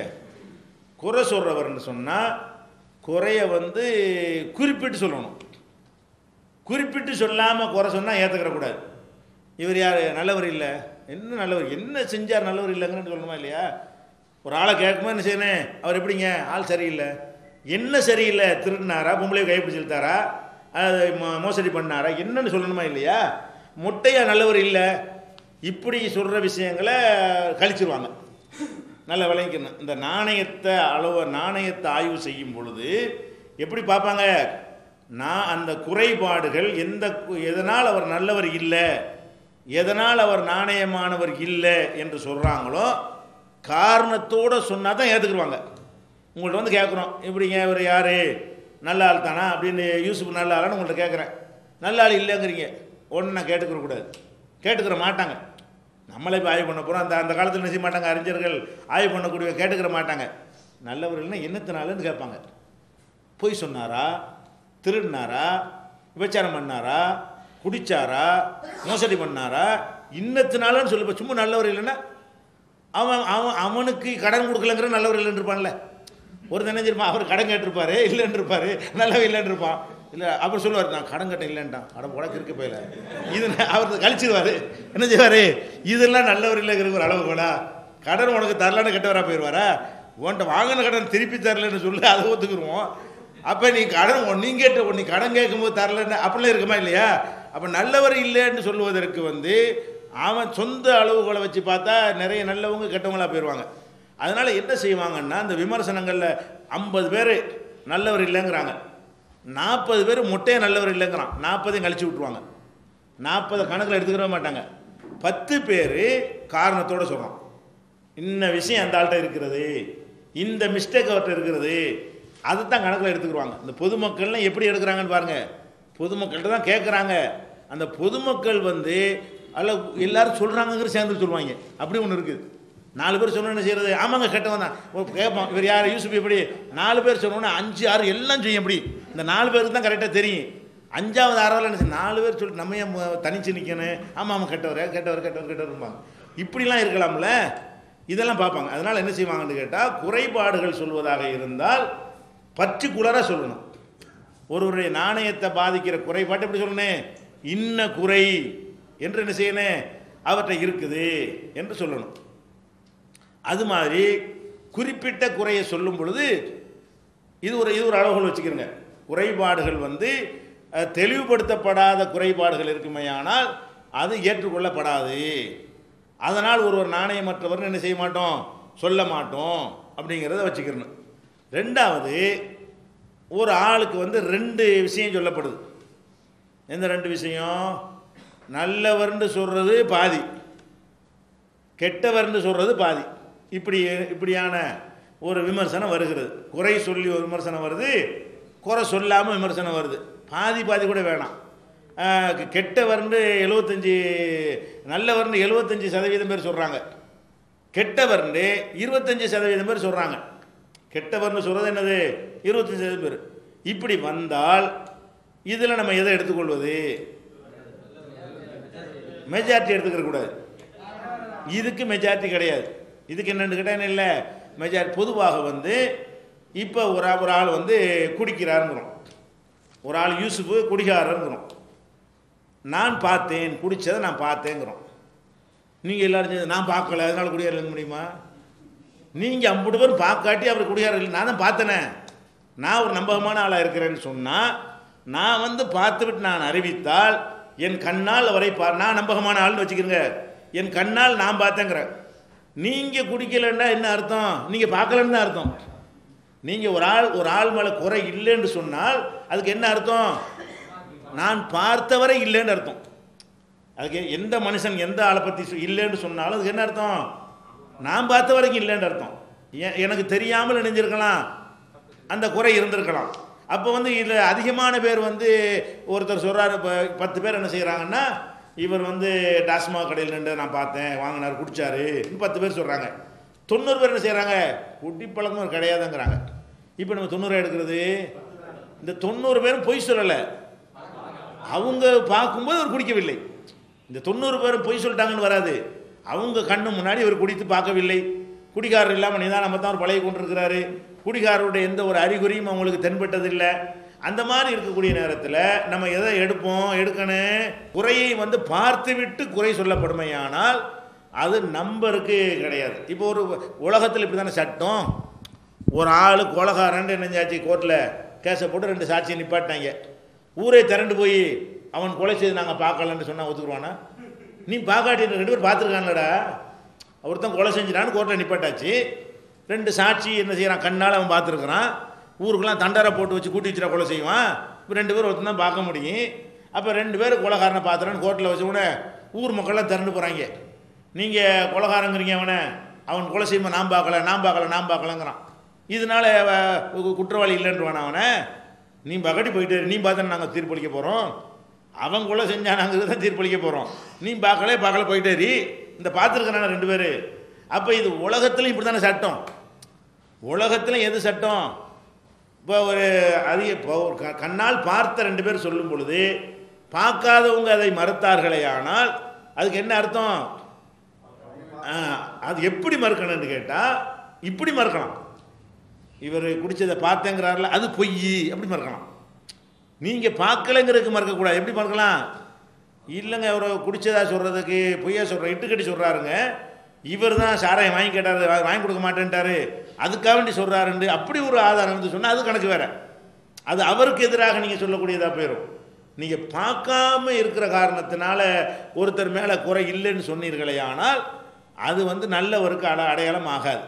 குறை சொல்கிறவர்னு சொன்னால் குறைய வந்து குறிப்பிட்டு சொல்லணும் குறிப்பிட்டு சொல்லாமல் குறை சொன்னால் ஏற்றுக்கிற கூடாது இவர் யார் நல்லவர் இல்லை என்ன நல்லவர் என்ன செஞ்சார் நல்லவர் இல்லைங்கன்னு சொல்லணுமா இல்லையா ஒரு ஆளை கேட்குமா என்ன செய்யணும் அவர் எப்படிங்க ஆள் சரியில்லை என்ன சரியில்லை திருடினாரா பொம்பளையை கைப்பிடிச்சு இழுத்தாரா அது மோ- மோசடி பண்ணாரா என்னன்னு சொல்லணுமா இல்லையா மொட்டையா நல்லவர் இல்லை இப்படி சொல்கிற விஷயங்களை கழிச்சிருவாங்க நல்லா விளங்கிக்கணும் இந்த நாணயத்தை அளவு நாணயத்தை ஆய்வு செய்யும் பொழுது எப்படி பார்ப்பாங்க நான் அந்த குறைபாடுகள் எந்த கு- எதனால் அவர் நல்லவர் இல்லை எதனால் அவர் நாணயமானவர் இல்லை என்று சொல்கிறாங்களோ காரணத்தோடு சொன்னால் தான் ஏற்றுக்குருவாங்க உங்கள்ட்ட வந்து கேட்குறோம் இப்படிங்க இவர் யார் நல்ல ஆள் தானா அப்படின்னு யூசுப் நல்ல ஆளான்னு உங்கள்ட்ட கேட்குறேன் நல்ல ஆள் இல்லைங்கிறீங்க ஒன்று நான் கேட்டுக்கிற கூடாது கேட்டுக்கிற மாட்டாங்க நம்மளே இப்போ ஆய்வு பண்ண போகிறோம் அந்த அந்த காலத்தில் என்ன செய்ய மாட்டாங்க அறிஞர்கள் ஆய்வு பண்ணக்கூடிய கேட்டுக்கிற மாட்டாங்க நல்லவர்கள்னா என்னத்தினாலன்னு கேட்பாங்க பொய் சொன்னாரா திருடினாரா விபச்சாரம் பண்ணாரா குடிச்சாரா மோசடி பண்ணாரா இன்னத்தினாலன்னு சொல்லி இப்ப சும்மா நல்லவர் இல்லைன்னா அவன் அவன் அவனுக்கு கடன் கொடுக்கலங்கிற நல்லவர் இல்லைன்னு இருப்பான்ல ஒரு நினைஞ்சிருப்பான் அவர் கடன் கேட்டிருப்பாரு இல்லைன்னு இருப்பாரு நல்லவன் இல்லைன்னு இருப்பான் இல்லை அவர் சொல்லுவார் நான் கடன் கட்ட இல்லைன்ட்டான் அட உடக்கு இருக்க போயில இது ந- அவர் கழிச்சிருவாரு என்ன செய்வாரு இதெல்லாம் நல்லவர் இல்லைங்கிற ஒரு அளவு கூட கடன் உனக்கு தரலன்னு கெட்டவரா போயிடுவாரா உன்கிட்ட வாங்கின கடன் திருப்பி தரலன்னு சொல்லி அதை ஒத்துக்குருவோம் அப்போ நீ கடன் உன் நீ கேட்ட நீ கடன் கேட்கும்போது தரலன்னு அப்படிலாம் இருக்குமா இல்லையா அப்போ நல்லவர் இல்லைன்னு சொல்லுவதற்கு வந்து அவன் சொந்த அளவுகளை வச்சு பார்த்தா நிறைய நல்லவங்க கெட்டவங்களா போயிடுவாங்க அதனால் என்ன செய்வாங்கன்னா இந்த விமர்சனங்களில் ஐம்பது பேர் நல்லவர் இல்லைங்கிறாங்க நாற்பது பேர் மொட்டையை நல்லவர் இல்லைங்கிறான் நாற்பதையும் கழிச்சு விட்ருவாங்க நாற்பதை கணக்கில் எடுத்துக்கிற மாட்டாங்க பத்து பேர் காரணத்தோடு சொல்கிறான் இன்ன விஷயம் அந்த ஆள்கிட்ட இருக்கிறது இந்த மிஸ்டேக் அவர்கிட்ட இருக்கிறது அதை தான் கணக்கில் எடுத்துக்கிடுவாங்க இந்த பொதுமக்கள்லாம் எப்படி எடுக்கிறாங்கன்னு பாருங்க பொதுமக்கள்கிட்ட தான் கேட்குறாங்க அந்த பொதுமக்கள் வந்து அல்ல எல்லாரும் சொல்கிறாங்கங்கிற சேர்ந்து சொல்லுவாங்க அப்படி ஒன்று இருக்குது நாலு பேர் சொன்ன என்ன செய்யறது ஆமாங்க கெட்டவன் தான் ஒரு கேட்பான் இவர் யார் யூசுப் எப்படி நாலு பேர் சொன்னோன்னே அஞ்சு ஆறு எல்லாம் செய்யும் எப்படி இந்த நாலு பேருக்கு தான் கரெக்டாக தெரியும் அஞ்சாவது ஆறாவது என்ன செய்யும்? நாலு பேர் சொல்லி நம்ம ஏன் மு- தனிச்சு நிற்கணும் ஆமாம் ஆமாம் கெட்டவர் கெட்டவர் கெட்டவர் கெட்டவரும்பாங்க இப்படிலாம் இருக்கலாம்ல இதெல்லாம் பார்ப்பாங்க அதனால் என்ன செய்வாங்கன்னு கேட்டால் குறைபாடுகள் சொல்வதாக இருந்தால் பர்டிகுலராக சொல்லணும் ஒருவருடைய நாணயத்தை பாதிக்கிற குறைபாட்டை எப்படி சொல்லணும் இன்ன குறை என்று என்ன செய்யணும் அவற்றை இருக்குது என்று சொல்லணும் அது மாதிரி குறிப்பிட்ட குறையை சொல்லும் பொழுது இது ஒரு இது ஒரு அளவுகள் வச்சுக்கிறோங்க குறைபாடுகள் வந்து அஹ், தெளிவுபடுத்தப்படாத குறைபாடுகள் இருக்குமேயானால் அது ஏற்றுக்கொள்ளப்படாது அதனால் ஒருவர் நாணயமற்றவர்னு என்ன செய்ய மாட்டோம் சொல்ல மாட்டோம் அப்படிங்கிறத வச்சுக்கிறணும் ரெண்டாவது ஒரு ஆளுக்கு வந்து ரெண்டு விஷயம் சொல்லப்படுது எந்த ரெண்டு விஷயம் நல்லவர்னு சொல்கிறது பாதி கெட்டவர்னு சொல்கிறது பாதி இப்படி இப்படியான ஒரு விமர்சனம் வருகிறது குறை சொல்லி ஒரு விமர்சனம் வருது குறை சொல்லாமல் விமர்சனம் வருது பாதி பாதி கூட வேணாம் ஆஹ் கெ- கெட்டவர்னு எழுபத்தஞ்சி நல்லவர்னு எழுபத்தஞ்சி சதவீதம் பேர் சொல்கிறாங்க கெட்டவர்னு இருபத்தஞ்சி சதவீதம் பேர் சொல்கிறாங்க கெட்டவர்னு சொல்கிறது என்னது இருபத்தஞ்சி சதவீதம் பேர் இப்படி வந்தால் இதில் நம்ம எதை எடுத்துக்கொள்வது மெஜாரிட்டி எடுத்துக்கிற கூடாது இதுக்கு மெஜாரிட்டி கிடையாது இதுக்கு என்னென்னு கேட்டால் என்ன இல்லை மெஜாரிட்டி பொதுவாக வந்து இப்போ ஒரு ஆ- ஒரு ஆள் வந்து குடிக்கிறாருங்கிறோம் ஒரு ஆள் யூசுஃபு குடிகாரங்கிறோம் நான் பார்த்தேன் குடித்ததை நான் பார்த்தேங்கிறோம் நீங்கள் எல்லாரும் சேர்ந்து, நான் பார்க்கல அதனால குடியார இருக்க முடியுமா நீங்கள் அம்புட்டு பேரும் பார்க்காட்டி அவர் குடியார இல்லை நான் தான் பார்த்தனே நான் ஒரு நம்பகமான ஆளாக இருக்கிறேன்னு சொன்னால் நான் வந்து பார்த்துவிட்டு நான் அறிவித்தால் என் கண்ணால் அவரை பா நான் நம்பகமான ஆள்னு வச்சுக்கிறேங்க என் கண்ணால் நான் பார்த்தேங்கிறேன் நீங்கள் குடிக்கலைன்னா என்ன அர்த்தம் நீங்கள் பார்க்கலன்னு தான் அர்த்தம் நீங்கள் ஒரு ஆள் ஒரு ஆள் மேலே குறை இல்லைன்னு சொன்னால் அதுக்கு என்ன அர்த்தம் நான் பார்த்தவரை இல்லைன்னு அர்த்தம் அதுக்கு எந்த மனுஷன் எந்த ஆளை பற்றி சொ- இல்லைன்னு சொன்னாலும் அதுக்கு என்ன அர்த்தம் நான் பார்த்த வரைக்கும் இல்லைன்னு அர்த்தம் எ- எனக்கு தெரியாமல் நினைஞ்சிருக்கலாம் அந்த குறை இருந்திருக்கலாம் அப்போ வந்து இதில் அதிகமான பேர் வந்து ஒருத்தர் சொல்கிறாரு இப்போ பத்து பேர் என்ன செய்கிறாங்கன்னா இவர் வந்து டாஸ்மாக் கடையில் நின்று நான் பார்த்தேன் வாங்கினார் குடிச்சாரு பத்து பேர் சொல்கிறாங்க தொண்ணூறு பேர் என்ன செய்கிறாங்க குடிப்பழக்கம் கிடையாதுங்கிறாங்க இப்போ நம்ம தொண்ணூறு எடுக்கிறது இந்த தொண்ணூறு பேரும் பொய் சொல்லலை அவங்க பார்க்கும்போது அவர் குடிக்கவில்லை இந்த தொண்ணூறு பேரும் பொய் சொல்லிட்டாங்கன்னு வராது அவங்க கண்ணு முன்னாடி இவர் குடித்து பார்க்கவில்லை குடிகாரர் இல்லாமல் நிதானமாக தான் அவர் பழகி கொண்டிருக்கிறாரு குடிகாரருடைய எந்த ஒரு அறிகுறியும் அவங்களுக்கு தென்பட்டதில்லை அந்த மாதிரி இருக்கக்கூடிய நேரத்தில் நம்ம எதை எடுப்போம் எடுக்கணும் குறையை வந்து பார்த்து விட்டு குறை சொல்லப்படுமையானால் அது நம்பருக்கு கிடையாது இப்போ ஒரு உலகத்தில் இப்படி தானே சட்டம் ஒரு ஆள் கொலகாரன் என்னஞ்சாச்சு கோர்ட்டில் கேஸை போட்டு ரெண்டு சாட்சியை நிப்பாட்டினாங்க ஊரே திரண்டு போய் அவன் கொலை செய்து நாங்கள் பார்க்கலன்னு சொன்னால் ஒத்துக்குருவானா நீ பார்க்காட்டி ரெண்டு பேர் பார்த்துருக்கான்லடா ஒருத்தன் கொலை செஞ்சிடான்னு கோர்ட்டில் நிப்பாட்டாச்சு ரெண்டு சாட்சி என்ன செய்கிறான் கண்ணால் அவன் பார்த்துருக்குறான் ஊருக்கெல்லாம் தண்டரை போட்டு வச்சு கூட்டி வச்சுட்டா கொலை செய்வான் இப்போ ரெண்டு பேர் ஒருத்தன் தான் பார்க்க முடியும் அப்போ ரெண்டு பேர் கொலைகாரனை பார்த்துறான்னு கோர்ட்டில் வச்சு கூட ஊர் மக்கள்லாம் திரண்டு போகிறாங்க நீங்கள் கொலைகாரங்கிறீங்க அவனை அவன் கொலை செய்யும்போது நான் பார்க்கல நான் பார்க்கல நான் பார்க்கலங்கிறான் இதனால அவ- கு- குற்றவாளி இல்லைன்றவான அவனை நீ பகட்டி போயிட்டு இரு. நீ பார்த்தா நாங்கள் தீர்ப்பளிக்க போகிறோம் அவன் கொலை செஞ்சானாங்கிறது தான் தீர்ப்பளிக்க போகிறோம் நீ பார்க்கல பார்க்கல போயிட்டே இரு. இந்த பார்த்துருக்கிறான ரெண்டு பேர் அப்போ இது உலகத்துலையும் இப்படி தானே சட்டம் உலகத்திலும் எது சட்டம் இப்போ ஒரு அதிக இப்போ ஒரு க- கண்ணால் பார்த்த ரெண்டு பேர் சொல்லும் பொழுது பார்க்காதவங்க அதை மறுத்தார்களே ஆனால் அதுக்கு என்ன அர்த்தம் ஆ, அது எப்படி மறுக்கணும்னு கேட்டால் இப்படி மறுக்கலாம் இவர் குடிச்சதை பார்த்தேங்கிறாருல அது பொய் அப்படி மறுக்கலாம் நீங்கள் பார்க்கலைங்கிறதுக்கு மறுக்கக்கூடாது எப்படி மறுக்கலாம் இல்லைங்க அவர் குடிச்சதா சொல்கிறதுக்கு பொய்யா சொல்கிற இட்டுக்கட்டி சொல்கிறாருங்க இவர் தான் சாராயம் வாங்கி கேட்டார் வா- வாங்கி கொடுக்க மாட்டேன்ட்டாரு அதுக்காக வேண்டி சொல்கிறாருண்டு அப்படி ஒரு ஆதாரம் வந்து சொன்னால் அது கணக்கு வேற அது அவருக்கு எதிராக நீங்கள் சொல்லக்கூடியதாக போயிடும் நீங்கள் பார்க்காம இருக்கிற காரணத்தினால ஒருத்தர் மேலே குறை இல்லைன்னு சொன்னீர்களே ஆனால் அது வந்து நல்லவருக்கு அட அடையாளம் ஆகாது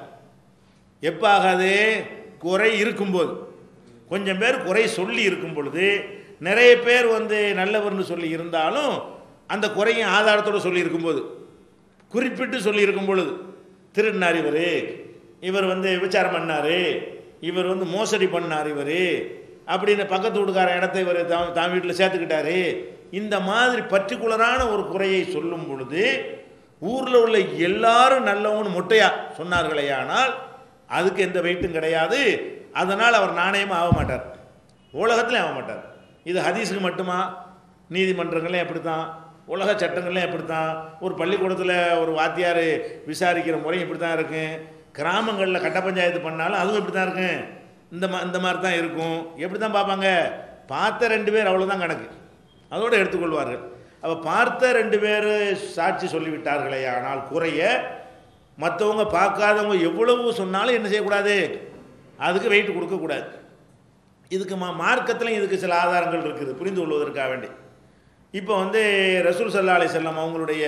எப்போ ஆகாது குறை இருக்கும்போது கொஞ்சம் பேர் குறை சொல்லி இருக்கும் பொழுது நிறைய பேர் வந்து நல்லவர்னு சொல்லி இருந்தாலும் அந்த குறையும் ஆதாரத்தோடு சொல்லி இருக்கும்போது குறிப்பிட்டு சொல்லி இருக்கும் பொழுது திருடினார் இவர் இவர் வந்து விபச்சாரம் பண்ணார் இவர் வந்து மோசடி பண்ணார் இவர் அப்படின்னு பக்கத்து வீட்டுக்கார இடத்த இவர் தான் தான் வீட்டில் சேர்த்துக்கிட்டாரு இந்த மாதிரி பர்டிகுலரான ஒரு குறையை சொல்லும் பொழுது ஊரில் உள்ள எல்லாரும் நல்லவன்னு மொட்டையா சொன்னார்களே ஆனால் அதுக்கு எந்த வெயிட்டும் கிடையாது அதனால் அவர் நாணயமாக ஆக மாட்டார் உலகத்துலையும் ஆக மாட்டார் இது ஹதீஸுக்கு மட்டுமா நீதிமன்றங்களையும் அப்படித்தான் உலக சட்டங்கள்லையும் அப்படித்தான் ஒரு பள்ளிக்கூடத்தில் ஒரு வாத்தியார் விசாரிக்கிற முறையும் இப்படி தான் இருக்கும் கிராமங்களில் கட்ட பஞ்சாயத்து பண்ணாலும் அதுவும் இப்படி தான் இருக்கும் இந்த மா இந்த மாதிரி தான் இருக்கும் எப்படி தான் பார்ப்பாங்க பார்த்த ரெண்டு பேர் அவ்வளோதான் கணக்கு அதோடு எடுத்துக்கொள்வார்கள் அப்போ பார்த்த ரெண்டு பேர் சாட்சி சொல்லிவிட்டார்களே ஆனால் குறைய மற்றவங்க பார்க்காதவங்க எவ்வளவு சொன்னாலும் என்ன செய்யக்கூடாது அதுக்கு வெயிட் கொடுக்கக்கூடாது இதுக்கு மா மார்க்கத்திலையும் இதுக்கு சில ஆதாரங்கள் இருக்குது புரிந்து கொள்வதற்காக வேண்டி இப்போ வந்து ரசூல் சல்லா அலி செல்லம் அவங்களுடைய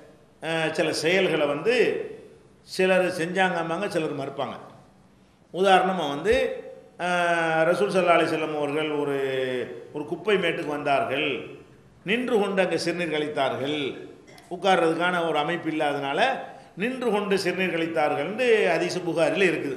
அஹ், சில செயல்களை வந்து சிலர் செஞ்சாங்கம்பாங்க சிலர் மறுப்பாங்க உதாரணமாக வந்து அஹ், ரசூல் சல்லா அலி செல்லம் அவர்கள் ஒரு ஒரு குப்பை மேட்டுக்கு வந்தார்கள் நின்று கொண்டு அங்கே சிறுநீர் கழித்தார்கள் உட்கார்றதுக்கான ஒரு அமைப்பு இல்லாதனால நின்று கொண்டு சிறுநீர் கழித்தார்கள்னு ஹதீஸ் புகாரில் இருக்குது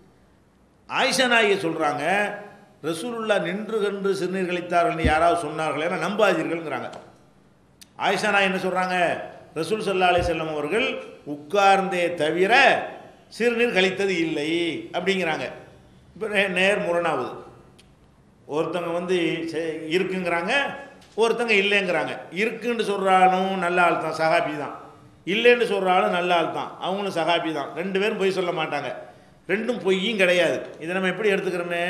ஆயிஷா நாயகி சொல்கிறாங்க ரசூலுல்லா நின்று கண்டு சிறுநீர் கழித்தார்கள்னு யாராவது சொன்னார்கள் என நம்பாதீர்கள்ங்கிறாங்க ஆயிஷா நாய் என்ன சொல்கிறாங்க ரசூல் சல்லா அலி செல்லம் அவர்கள் உட்கார்ந்தே தவிர சிறுநீர் கழித்தது இல்லை அப்படிங்கிறாங்க இப்போ நே- நேர் முரணாகுது ஒருத்தவங்க வந்து செ- இருக்குங்கிறாங்க ஒருத்தங்க இல்லைங்கிறாங்க இருக்குன்னு சொல்கிறாலும் நல்ல ஆள் தான் சகாபி தான் இல்லைன்னு சொல்கிறாலும் நல்ல ஆள் தான் அவங்களும் சகாபி தான் ரெண்டு பேரும் பொய் சொல்ல மாட்டாங்க ரெண்டும் பொய்யும் கிடையாது இதை நம்ம எப்படி எடுத்துக்கிறோமே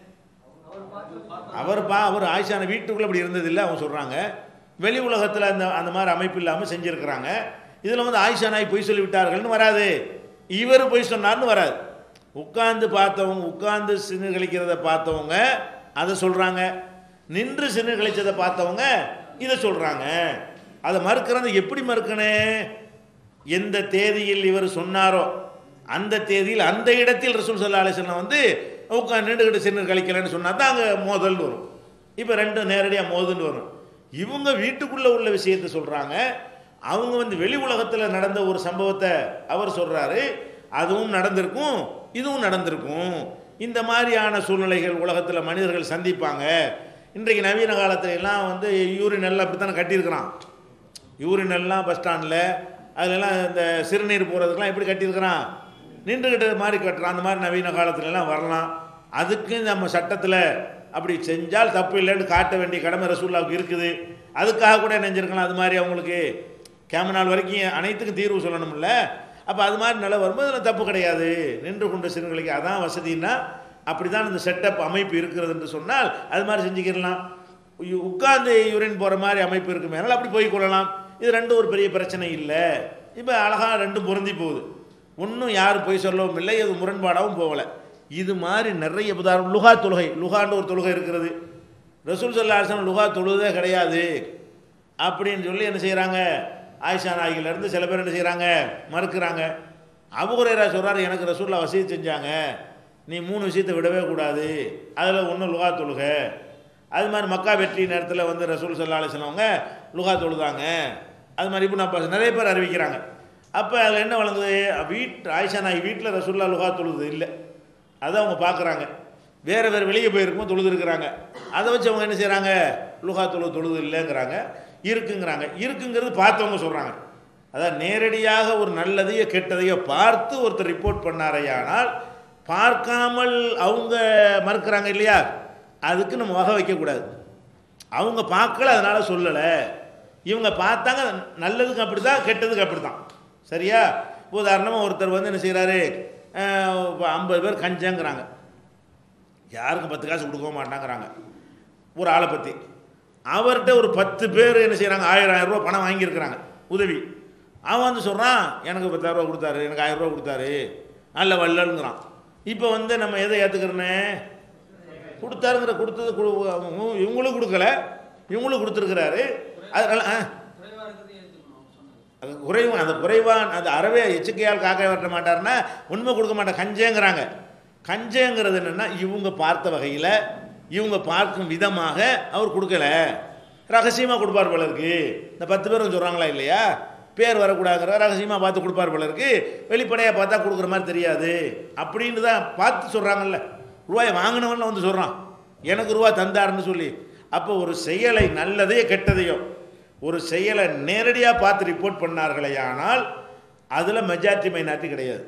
அவர் பா அவர் ஆயிஷான வீட்டுக்குள்ளே அப்படி இருந்ததில்லை அவங்க சொல்கிறாங்க வெளி உலகத்தில் அந்த அந்த மாதிரி அமைப்பு இல்லாமல் செஞ்சுருக்கிறாங்க இதில் வந்து ஆயிஷா நாய் பொய் சொல்லி விட்டார்கள்னு வராது இவர் பொய் சொன்னார்னு வராது உட்கார்ந்து பார்த்தவங்க உட்கார்ந்து சிறு கழிக்கிறத பார்த்தவங்க அதை சொல்கிறாங்க நின்று சிறு கழிச்சதை பார்த்தவங்க இதை சொல்கிறாங்க அதை மறுக்கிறது எப்படி மறுக்கணும் எந்த தேதியில் இவர் சொன்னாரோ அந்த தேதியில் அந்த இடத்தில் ரசூல் சல்லா அலிஸ்லாம் வந்து உட்காந்து நின்றுக்கிட்டு சின்ன கழிக்கலன்னு சொன்னா தான் அங்கே மோதல்னு வரும் இப்போ ரெண்டும் நேரடியாக மோதல்னு வரும் இவங்க வீட்டுக்குள்ளே உள்ள விஷயத்தை சொல்கிறாங்க அவங்க வந்து வெளி உலகத்தில் நடந்த ஒரு சம்பவத்தை அவர் சொல்கிறாரு அதுவும் நடந்திருக்கும் இதுவும் நடந்திருக்கும் இந்த மாதிரியான சூழ்நிலைகள் உலகத்தில் மனிதர்கள் சந்திப்பாங்க இன்றைக்கு நவீன காலத்துல எல்லாம் வந்து யூரின் எல்லாம் அப்படி தானே கட்டியிருக்கிறான் யூரின் எல்லாம் பஸ் ஸ்டாண்டில் அதுலலாம் இந்த சிறுநீர் போகிறதுக்கெலாம் எப்படி கட்டியிருக்கிறான் நின்றுக்கிட்ட மாதிரி கட்டுறான் அந்த மாதிரி நவீன காலத்துலலாம் வரலாம் அதுக்கு நம்ம சட்டத்தில் அப்படி செஞ்சால் தப்பு இல்லைன்னு காட்ட வேண்டிய கடமை ரசூல்லாவுக்கு இருக்குது அதுக்காக கூட நெஞ்சிருக்கலாம் அது மாதிரி அவங்களுக்கு கேம நாள் வரைக்கும் அனைத்துக்கும் தீர்வு சொல்லணும்ல அப்போ அது மாதிரி நிலை வரும்போது அதில் தப்பு கிடையாது நின்று கொண்ட சிறுங்களுக்கு அதான் வசதின்னா அப்படி தான் இந்த செட்டப் அமைப்பு இருக்கிறது என்று சொன்னால் அது மாதிரி செஞ்சுக்கிடலாம் உ- உட்கார்ந்து யூரின் போகிற மாதிரி அமைப்பு இருக்குமே அதனால் அப்படி போய் கொள்ளலாம் இது ரெண்டும் ஒரு பெரிய பிரச்சனை இல்லை இப்போ அழகாக ரெண்டும் பொருந்தி போகுது ஒன்றும் யாரும் போய் சொல்லவும் இல்லை இது முரண்பாடாகவும் போகலை இது மாதிரி நிறைய உதாரணம் லுகா தொழுகை லுகான்னு ஒரு தொழுகை இருக்கிறது ரசூல் சல்லா அலிஸ்லாம் லுகா தொழுதே கிடையாது அப்படின்னு சொல்லி என்ன செய்கிறாங்க ஆயிஷா நாய்கிலேருந்து சில பேர் என்ன செய்கிறாங்க மறுக்கிறாங்க அபுகுரேரா சொல்கிறாரு எனக்கு ரசூல்லா வசதி செஞ்சாங்க நீ மூணு விஷயத்தை விடவே கூடாது அதில் ஒன்று லுகா தொழுகை அது மாதிரி மக்கா வெற்றி நேரத்தில் வந்து ரசூல் சல்லா அலிஸ்லவங்க லுகா தொழுதாங்க அது மாதிரி இப்போ நான் நிறைய பேர் அறிவிக்கிறாங்க அப்போ அதில் என்ன வழங்குது வீட் ஆயிஷா நாய் வீட்டில் ரசூல்லா லுகா தொழுது இல்லை அதை அவங்க பார்க்குறாங்க வேறு வேறு வெளியே போயிருக்கும் தொழுது இருக்கிறாங்க அதை வச்சு அவங்க என்ன செய்கிறாங்க லுகா தொழுது தொழுது இல்லைங்கிறாங்க இருக்குங்கிறாங்க இருக்குங்கிறது பார்த்தவங்க சொல்கிறாங்க அதான் நேரடியாக ஒரு நல்லதையோ கெட்டதையோ பார்த்து ஒருத்தர் ரிப்போர்ட் பண்ணாரையானால் பார்க்காமல் அவங்க மறுக்கிறாங்க இல்லையா அதுக்கு நம்ம வகை வைக்கக்கூடாது அவங்க பார்க்கல அதனால் சொல்லலை இவங்க பார்த்தாங்க நல்லதுக்கு அப்படி தான் கெட்டதுக்கு அப்படி தான் சரியா உதாரணமாக ஒருத்தர் வந்து என்ன செய்கிறாரு ஐம்பது பேர் கஞ்சங்கிறாங்க யாருக்கும் பத்து காசு கொடுக்க மாட்டாங்கிறாங்க ஒரு ஆளை பற்றி அவர்கிட்ட ஒரு பத்து பேர் என்ன செய்கிறாங்க ஆயிரம் ஆயிரம் ரூபா பணம் வாங்கியிருக்கிறாங்க உதவி அவன் வந்து சொல்கிறான் எனக்கு பத்தாயிரரூபா கொடுத்தாரு எனக்கு ஆயிரம் ரூபா கொடுத்தாரு நல்ல வள்ளலுங்கிறான் இப்போ வந்து நம்ம எதை ஏற்றுக்கிறோன்னே கொடுத்தாருங்கிற கொடுத்தது கொடு இவங்களும் கொடுக்கல இவங்களும் கொடுத்துருக்கிறாரு அதனால ஆ அது குறைவு அந்த குறைவான் அந்த அறவே எச்சக்கையால் காக்க வெட்ட மாட்டாருன்னா உண்மை கொடுக்க மாட்டேன் கஞ்சேங்கிறாங்க கஞ்சேங்கிறது என்னென்னா இவங்க பார்த்த வகையில் இவங்க பார்க்கும் விதமாக அவர் கொடுக்கல ரகசியமாக கொடுப்பார் போல இருக்கு இந்த பத்து பேரும் சொல்கிறாங்களா இல்லையா பேர் வரக்கூடாதுங்கிற ரகசியமாக பார்த்து கொடுப்பார் போல இருக்கு வெளிப்படையாக பார்த்தா கொடுக்குற மாதிரி தெரியாது அப்படின்னு தான் பார்த்து சொல்கிறாங்கல்ல ரூபாயை வாங்கினவன்ல வந்து சொல்கிறான் எனக்கு ரூபா தந்தாருன்னு சொல்லி அப்போ ஒரு செயலை நல்லதையோ கெட்டதையோ ஒரு செயலை நேரடியாக பார்த்து ரிப்போர்ட் பண்ணார்களே ஆனால் அதில் மெஜாரிட்டி மைனாரிட்டி கிடையாது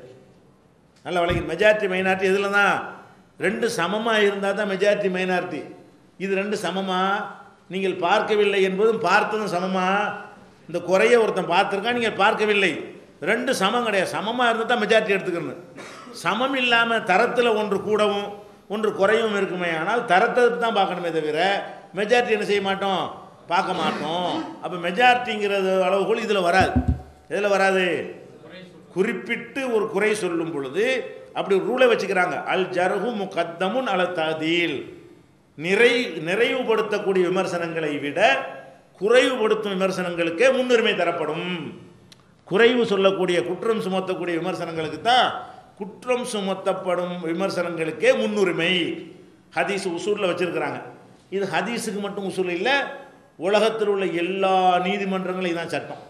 நல்ல வழங்கி மெஜாரிட்டி மைனாரிட்டி இதில் தான் ரெண்டு சமமாக இருந்தால் தான் மெஜாரிட்டி மைனாரிட்டி இது ரெண்டு சமமா நீங்கள் பார்க்கவில்லை என்பதும் பார்த்ததும் சமமா இந்த குறைய ஒருத்தன் பார்த்துருக்கான் நீங்கள் பார்க்கவில்லை ரெண்டு சமம் கிடையாது சமமாக இருந்தால் தான் மெஜாரிட்டி எடுத்துக்கணும் சமம் இல்லாமல் தரத்தில் ஒன்று கூடவும் ஒன்று குறையும் இருக்குமே ஆனால் தரத்தை தான் பார்க்கணுமே தவிர மெஜாரிட்டி என்ன செய்ய மாட்டோம் பார்க்க மாட்டோம் அப்போ மெஜாரிட்டிங்கிறது அளவுகோல் இதில் வராது எதில் வராது குறிப்பிட்டு ஒரு குறை சொல்லும் பொழுது அப்படி ஒரு ரூலை வச்சுக்கிறாங்க அல் ஜர்ஹு முகத்தமுன் அல ததீல் நிறை நிறைவுபடுத்தக்கூடிய விமர்சனங்களை விட குறைவுபடுத்தும் விமர்சனங்களுக்கே முன்னுரிமை தரப்படும் குறைவு சொல்லக்கூடிய குற்றம் சுமத்தக்கூடிய விமர்சனங்களுக்கு தான் குற்றம் சுமத்தப்படும் விமர்சனங்களுக்கே முன்னுரிமை ஹதீஸ் உசூலில் வச்சிருக்கிறாங்க இது ஹதீஸுக்கு மட்டும் உசூல் இல்லை உலகத்தில் உள்ள எல்லா நீதிமன்றங்களும் இதான் சட்டம்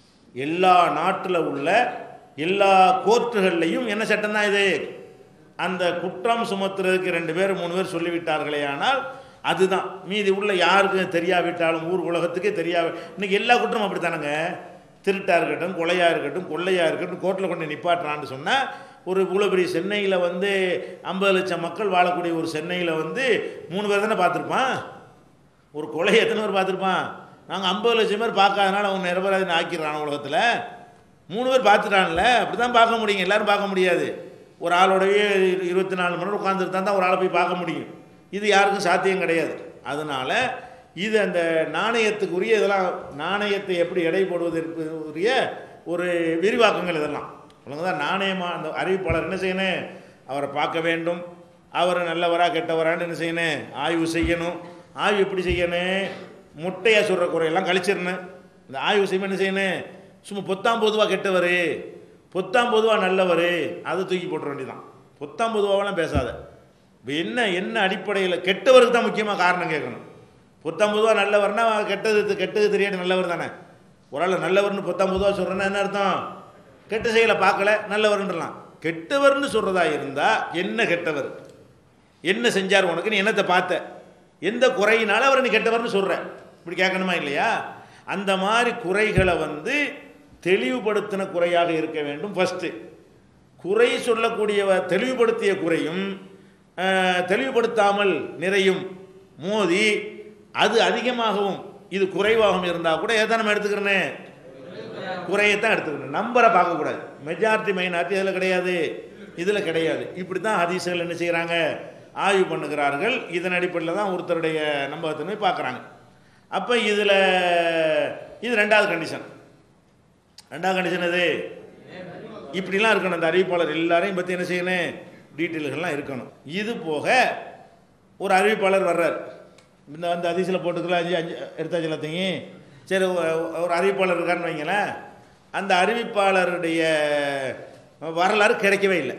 எல்லா நாட்டில் உள்ள எல்லா கோர்ட்டுகள்லையும் என்ன சட்டம் தான் இது அந்த குற்றம் சுமத்துறதுக்கு ரெண்டு பேர் மூணு பேர் சொல்லிவிட்டார்களே ஆனால் அதுதான் மீதி உள்ள யாருக்கும் தெரியாவிட்டாலும் ஊர் உலகத்துக்கே தெரியா இன்னைக்கு எல்லா குற்றமும் அப்படித்தானங்க திருட்டா இருக்கட்டும் கொலையா இருக்கட்டும் கொள்ளையா இருக்கட்டும் கோர்ட்டில் கொண்டு நிப்பாட்டுறான்னு சொன்னால் ஒரு இவ்வளோ பெரிய சென்னையில் வந்து ஐம்பது லட்சம் மக்கள் வாழக்கூடிய ஒரு சென்னையில் வந்து மூணு பேர் தானே பார்த்துருப்பான் ஒரு கொலை எத்தனை பேர் பார்த்துருப்பான் நாங்கள் ஐம்பது லட்சம் பேர் பார்க்காதனால அவங்க நிரபராதின்னு ஆக்கிடுறான் உலகத்தில் மூணு பேர் பார்த்துட்டான்ல அப்படி தான் பார்க்க முடியும் எல்லாரும் பார்க்க முடியாது ஒரு ஆளோடவே இரு- இருபத்தி நாலு மணி நேரம் உட்காந்துருந்தா தான் ஒரு ஆளை போய் பார்க்க முடியும் இது யாருக்கும் சாத்தியம் கிடையாது அதனால் இது அந்த நாணயத்துக்குரிய இதெல்லாம் நாணயத்தை எப்படி எடை போடுவதற்குரிய ஒரு விரிவாக்கங்கள் இதெல்லாம் தான் நாணயமாக அந்த அறிவிப்பாளர் என்ன செய்யணும் அவரை பார்க்க வேண்டும் அவர் நல்லவரா கெட்டவரான்னு என்ன செய்யணும் ஆய்வு செய்யணும் ஆய்வு எப்படி செய்யணும் முட்டையை சொல்கிற குறையெல்லாம் கழிச்சிடணும் இந்த ஆய்வு செய்யணும் என்ன செய்யணும் சும்மா பொத்தாம் பொதுவாக கெட்டவர் பொத்தாம் பொதுவாக நல்லவர் அதை தூக்கி போட்டுற வேண்டியதான் பொத்தாம் பொதுவாகலாம் பேசாத இப்போ என்ன என்ன அடிப்படையில் கெட்டவருக்கு தான் முக்கியமாக காரணம் கேட்கணும் பொத்தாம் பொதுவாக நல்லவர்னா கெட்டது கெட்டது தெரியாத நல்லவர் தானே ஒரு ஆள் நல்லவர்னு பொத்தாம் பொதுவாக சொல்கிறேன்னா என்ன அர்த்தம் கெட்ட செயலை பார்க்கல நல்லவர்ன்றலாம் கெட்டவர்னு சொல்கிறதா இருந்தால் என்ன கெட்டவர் என்ன செஞ்சார் உனக்கு நீ என்னத்தை பார்த்த எந்த குறையினால அவரை நீ கெட்டவர்னு சொல்ற இப்படி கேட்கணுமா இல்லையா அந்த மாதிரி குறைகளை வந்து தெளிவுபடுத்தின குறையாக இருக்க வேண்டும் ஃபஸ்ட்டு குறை சொல்லக்கூடியவ தெளிவுபடுத்திய குறையும் அஹ், தெளிவுபடுத்தாமல் நிறையும் மோதி அது அதிகமாகவும் இது குறைவாகவும் இருந்தால் கூட எதை நம்ம எடுத்துக்கிறேன்னு குறையத்தான் எடுத்துக்கணும் நம்பரை பார்க்கக்கூடாது மெஜாரிட்டி மைனாரிட்டி இதில் கிடையாது இதில் கிடையாது இப்படி தான் ஹதீஸ்கள் என்ன செய்கிறாங்க ஆய்வு பண்ணுகிறார்கள் இதன் அடிப்படையில் தான் ஒருத்தருடைய நம்பகத்தன்மை பார்க்குறாங்க அப்போ இதில் இது ரெண்டாவது கண்டிஷன் ரெண்டாவது கண்டிஷன் அது இப்படிலாம் இருக்கணும் அந்த அறிவிப்பாளர் எல்லாரையும் பற்றி என்ன செய்யணும் டீட்டெயில்கள்லாம் இருக்கணும் இது போக ஒரு அறிவிப்பாளர் வர்றார் இந்த அந்த அதிசயில் போட்டுக்கலாம் அஞ்சு அஞ்சு எடுத்தாச்சு எல்லாத்தையும் சரி ஒ- ஒரு அறிவிப்பாளர் இருக்காருன்னு வைங்களேன் அந்த அறிவிப்பாளருடைய வரலாறு கிடைக்கவே இல்லை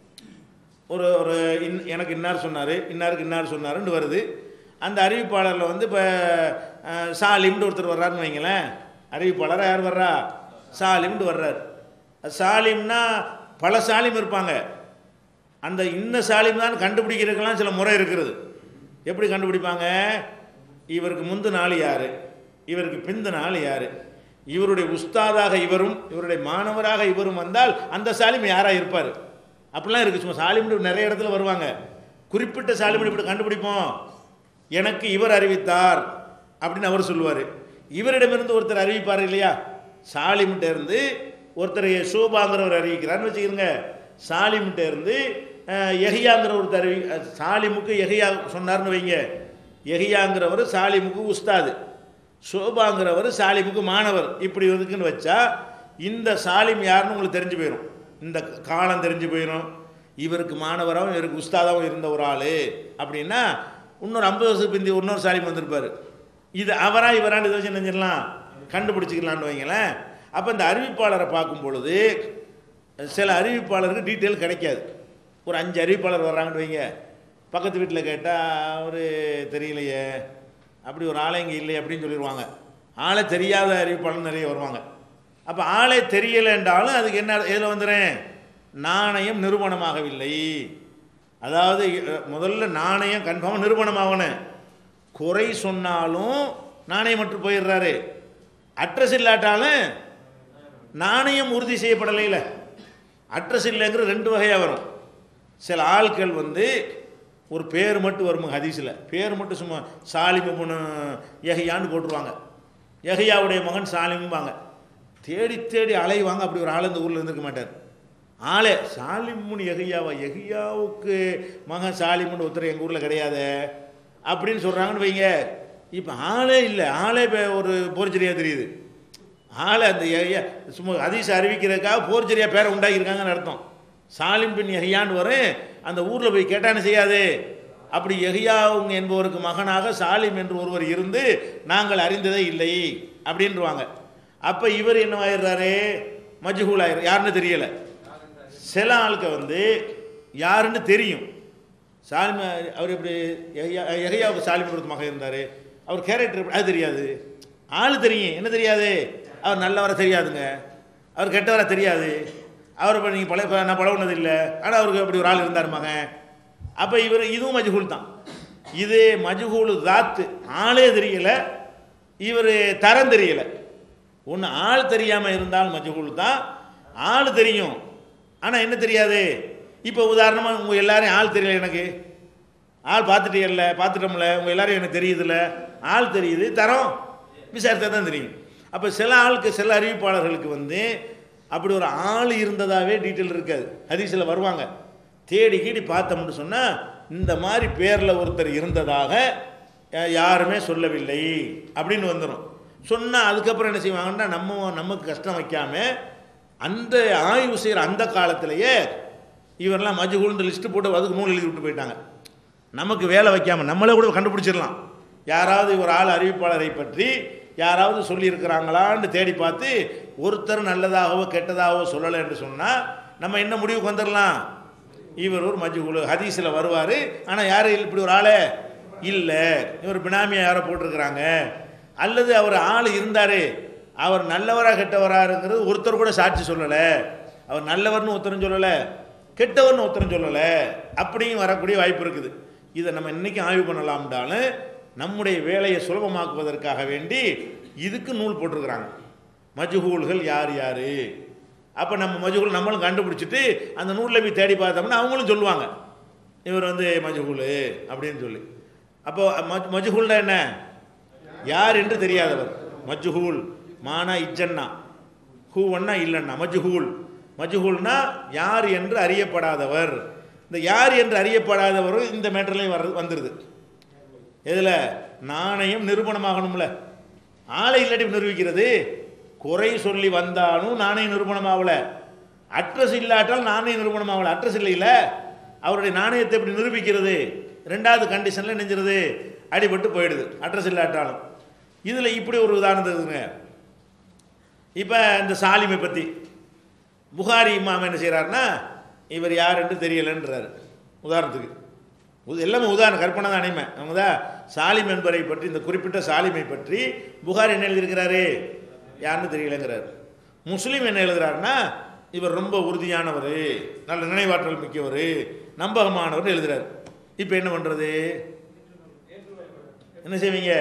ஒரு ஒரு இன் எனக்கு இன்னார் சொன்னார் இன்னாருக்கு இன்னார் சொன்னாருன்னு வருது அந்த அறிவிப்பாளரில் வந்து இப்போ சாலிம்னு ஒருத்தர் வர்றாருன்னு வைங்களேன் அறிவிப்பாளராக யார் வர்றா சாலிம்னு வர்றார் சாலிம்னா பல சாலிம் இருப்பாங்க அந்த இன்ன சாலிம் தான் கண்டுபிடிக்கிறதுக்கெல்லாம் சில முறை இருக்கிறது எப்படி கண்டுபிடிப்பாங்க இவருக்கு முந்து நாள் யார் இவருக்கு பிந்த நாள் யார் இவருடைய உஸ்தாதாக இவரும் இவருடைய மாணவராக இவரும் வந்தால் அந்த சாலிம் யாராக இருப்பார் அப்படிலாம் இருக்குது சும்மா சாலிம்னு நிறைய இடத்துல வருவாங்க குறிப்பிட்ட சாலிம் இப்படி கண்டுபிடிப்போம் எனக்கு இவர் அறிவித்தார் அப்படின்னு அவர் சொல்லுவார் இவரிடமிருந்து ஒருத்தர் அறிவிப்பார் இல்லையா சாலிம்கிட்ட இருந்து ஒருத்தர் சோபாங்கிறவர் அறிவிக்கிறார்னு வச்சுக்கிறோங்க சாலிம்கிட்ட இருந்து அஹ், எஹியாங்கிற ஒருத்தர் அறிவி அஹ், சாலிமுக்கு எஹியா சொன்னார்னு வைங்க எஹியாங்கிறவர் சாலிமுக்கு உஸ்தாது சோபாங்கிறவர் சாலிமுக்கு மாணவர் இப்படி இருக்குன்னு வச்சா இந்த சாலிம் யாருன்னு உங்களுக்கு தெரிஞ்சு போயிடும் இந்த காலம் தெரிஞ்சு போயிடும் இவருக்கு மாணவராகவும் இவருக்கு உஸ்தாதாகவும் இருந்த ஒரு ஆள் அப்படின்னா இன்னொரு ஐம்பது வருஷத்துக்கு பிந்தி இன்னொரு சாலிம் வந்திருப்பார் இது அவரா இவரான்னு இதை வச்சு நினைச்சிடலாம் கண்டுபிடிச்சிக்கலான்னு வைங்களேன் அப்போ இந்த அறிவிப்பாளரை பார்க்கும் பொழுது சில அறிவிப்பாளருக்கு டீட்டெயில் கிடைக்காது ஒரு அஞ்சு அறிவிப்பாளர் வர்றாங்கன்னு வைங்க பக்கத்து வீட்டில் கேட்டால் அவர் தெரியலையே அப்படி ஒரு ஆளே இங்கே இல்லை அப்படின்னு சொல்லிடுவாங்க ஆளே தெரியாத அறிவிப்பாளர் நிறைய வருவாங்க அப்போ ஆளே தெரியலைன்றாலும் அதுக்கு என்ன எதில் வந்துடுறேன் நாணயம் நிரூபணமாகவில்லை அதாவது அஹ், முதல்ல நாணயம் கன்ஃபார்மாக நிரூபணமாகணும் குறை சொன்னாலும் நாணயம் மட்டும் போயிடுறாரு அட்ரஸ் இல்லாட்டாலும் நாணயம் உறுதி செய்யப்படலைல அட்ரஸ் இல்லைங்கிற ரெண்டு வகையாக வரும் சில ஆட்கள் வந்து ஒரு பேர் மட்டும் வரும் ஹதீஸில் பேர் மட்டும் சும்மா சாலிமு பொண்ணு எஹையான்னு போட்டுருவாங்க எஹையாவுடைய மகன் சாலிமும்பாங்க தேடி தேடி அலைவாங்க அப்படி ஒரு ஆள் இந்த ஊரில் இருந்திருக்க மாட்டார் ஆளே சாலிமுன்னு எஹையாவா எஹையாவுக்கு மகன் சாலிமுன்னு ஒருத்தர் எங்கள் ஊரில் கிடையாது அப்படின்னு சொல்கிறாங்கன்னு வைங்க இப்போ ஆளே இல்லை ஆளே இப்போ ஒரு போர்ச்சரியாக தெரியுது ஆளை அந்த எஹியா சும்மா ஹதீஸ் அறிவிக்கிறதுக்காக போர்ச்சரியா பேரை உண்டாக்கியிருக்காங்கன்னு அர்த்தம் சாலிம் பின் எஹியான்னு வரும் அந்த ஊரில் போய் கேட்டான்னு செய்யாது அப்படி எஹியாவுங்க என்பவருக்கு மகனாக சாலிம் என்று ஒருவர் இருந்து நாங்கள் அறிந்ததே இல்லை அப்படின்றவாங்க அப்போ இவர் என்னவாயிடுறாரு மஜ்ஹூல் ஆயிரு யாருன்னு தெரியலை சில ஆளுக்கு வந்து யாருன்னு தெரியும் சாலிம் அவர் எப்படி எஹியா எஹியாவுக்கு சாலிம் கொடுத்த மகன் இருந்தார் அவர் கேரக்டர் அது தெரியாது ஆள் தெரியும் என்ன தெரியாது அவர் நல்லவரை தெரியாதுங்க அவர் கெட்டவரை தெரியாது அவர் இப்போ நீங்கள் பழைய நான் பழகுனது இல்லை ஆனால் அவருக்கு அப்படி ஒரு ஆள் இருந்தார் மகன் அப்போ இவர் இதுவும் மஜ்ஹூல் தான் இது மஜ்ஹூல் தாத்து ஆளே தெரியல இவர் தரம் தெரியல ஒன்று ஆள் தெரியாமல் இருந்தால் மஜ்ஹூல் தான் ஆள் தெரியும் ஆனால் என்ன தெரியாது இப்போ உதாரணமாக உங்கள் எல்லாரையும் ஆள் தெரியல எனக்கு ஆள் பார்த்துட்டீங்கல்ல பார்த்துட்டோம்ல உங்கள் எல்லாரையும் எனக்கு தெரியுதுல்ல ஆள் தெரியுது தரம் விசாரித்தா தான் தெரியும் அப்போ சில ஆளுக்கு சில அறிவிப்பாளர்களுக்கு வந்து அப்படி ஒரு ஆள் இருந்ததாகவே டீட்டெயில் இருக்காது ஹதீஸில் வருவாங்க தேடி கீடி பார்த்தோம்னு சொன்னால் இந்த மாதிரி பேரில் ஒருத்தர் இருந்ததாக அஹ், யாருமே சொல்லவில்லை அப்படின்னு வந்துடும் சொன்னால் அதுக்கப்புறம் என்ன செய்வாங்கன்னா நம்ம நமக்கு கஷ்டம் வைக்காம அந்த ஆய்வு செய்கிற அந்த காலத்திலேயே இவரெல்லாம் மஜ்ஹூல்னு லிஸ்ட்டு போட்டு அதுக்கு நூல் எழுதி விட்டு போயிட்டாங்க நமக்கு வேலை வைக்காம நம்மளே கூட கண்டுபிடிச்சிடலாம் யாராவது ஒரு ஆள் அறிவிப்பாளரை பற்றி யாராவது சொல்லியிருக்கிறாங்களான்னு தேடி பார்த்து ஒருத்தர் நல்லதாகவோ கெட்டதாகவோ சொல்லலை என்று சொன்னால் நம்ம என்ன முடிவுக்கு வந்துடலாம் இவர் ஒரு மஜ்ஹூல் ஹதீஸில் வருவார் ஆனால் யார் இப்படி ஒரு ஆளே இல்லை இவர் பினாமியா யாரோ போட்டிருக்கிறாங்க அல்லது அவர் ஆள் இருந்தார் அவர் நல்லவரா கெட்டவராங்கிறது ஒருத்தர் கூட சாட்சி சொல்லலை அவர் நல்லவர்னு ஒருத்தரும் சொல்லலை கெட்டவர்னு ஒருத்தரும் சொல்லலை அப்படியும் வரக்கூடிய வாய்ப்பு இருக்குது இதை நம்ம இன்னைக்கு ஆய்வு பண்ணலாம்னாலும் நம்முடைய வேலையை சுலபமாக்குவதற்காக வேண்டி இதுக்கு நூல் போட்டிருக்கிறாங்க மஜ்ஹூல்கள் யார் யார் அப்போ நம்ம மஜ்ஹூல் நம்மளும் கண்டுபிடிச்சிட்டு அந்த நூலில் போய் தேடி பார்த்தோம்னா அவங்களும் சொல்லுவாங்க இவர் வந்து மஜ்ஹூல் அப்படின்னு சொல்லி அப்போ மஜ் மஜ்ஹூல்னா என்ன யார் என்று தெரியாதவர் மஜ்ஹூல் மானா இஜன்னா ஹூவன்னா இல்லைன்னா மஜ்ஹூல் மஜ்ஹூல்னா யார் என்று அறியப்படாதவர் இந்த யார் என்று அறியப்படாதவர் இந்த மேட்டர்லேயும் வர வந்துடுது இதில் நாணயம் நிரூபணமாகணும்ல ஆளை இல்லாட்டி நிரூபிக்கிறது குறை சொல்லி வந்தாலும் நாணயம் நிரூபணமாகல அட்ரஸ் இல்லாட்டால் நாணயம் நிரூபணமாகல அட்ரஸ் இல்லைல்ல அவருடைய நாணயத்தை எப்படி நிரூபிக்கிறது ரெண்டாவது கண்டிஷனில் நெஞ்சிருது அடிபட்டு போயிடுது அட்ரஸ் இல்லாட்டாலும் இதில் இப்படி ஒரு உதாரணம் இருக்குங்க இப்போ இந்த சாலிமை பற்றி புகாரி இமாம் என்ன செய்கிறாருன்னா இவர் யார் என்று தெரியலைன்றாரு உதாரணத்துக்கு உது- எல்லாமே உதாரணம் கற்பனை தான் அனைமை அவங்க தான் சாலிம் என்பவரை பற்றி இந்த குறிப்பிட்ட சாலிமை பற்றி புகார் என்ன எழுதியிருக்கிறாரு யாருன்னு தெரியலங்கிறார் முஸ்லீம் என்ன எழுதுறாருன்னா இவர் ரொம்ப உறுதியானவர் நல்ல நினைவாற்றல் மிக்கவர் நம்பகமானவர் எழுதுறாரு இப்போ என்ன பண்ணுறது என்ன செய்வீங்க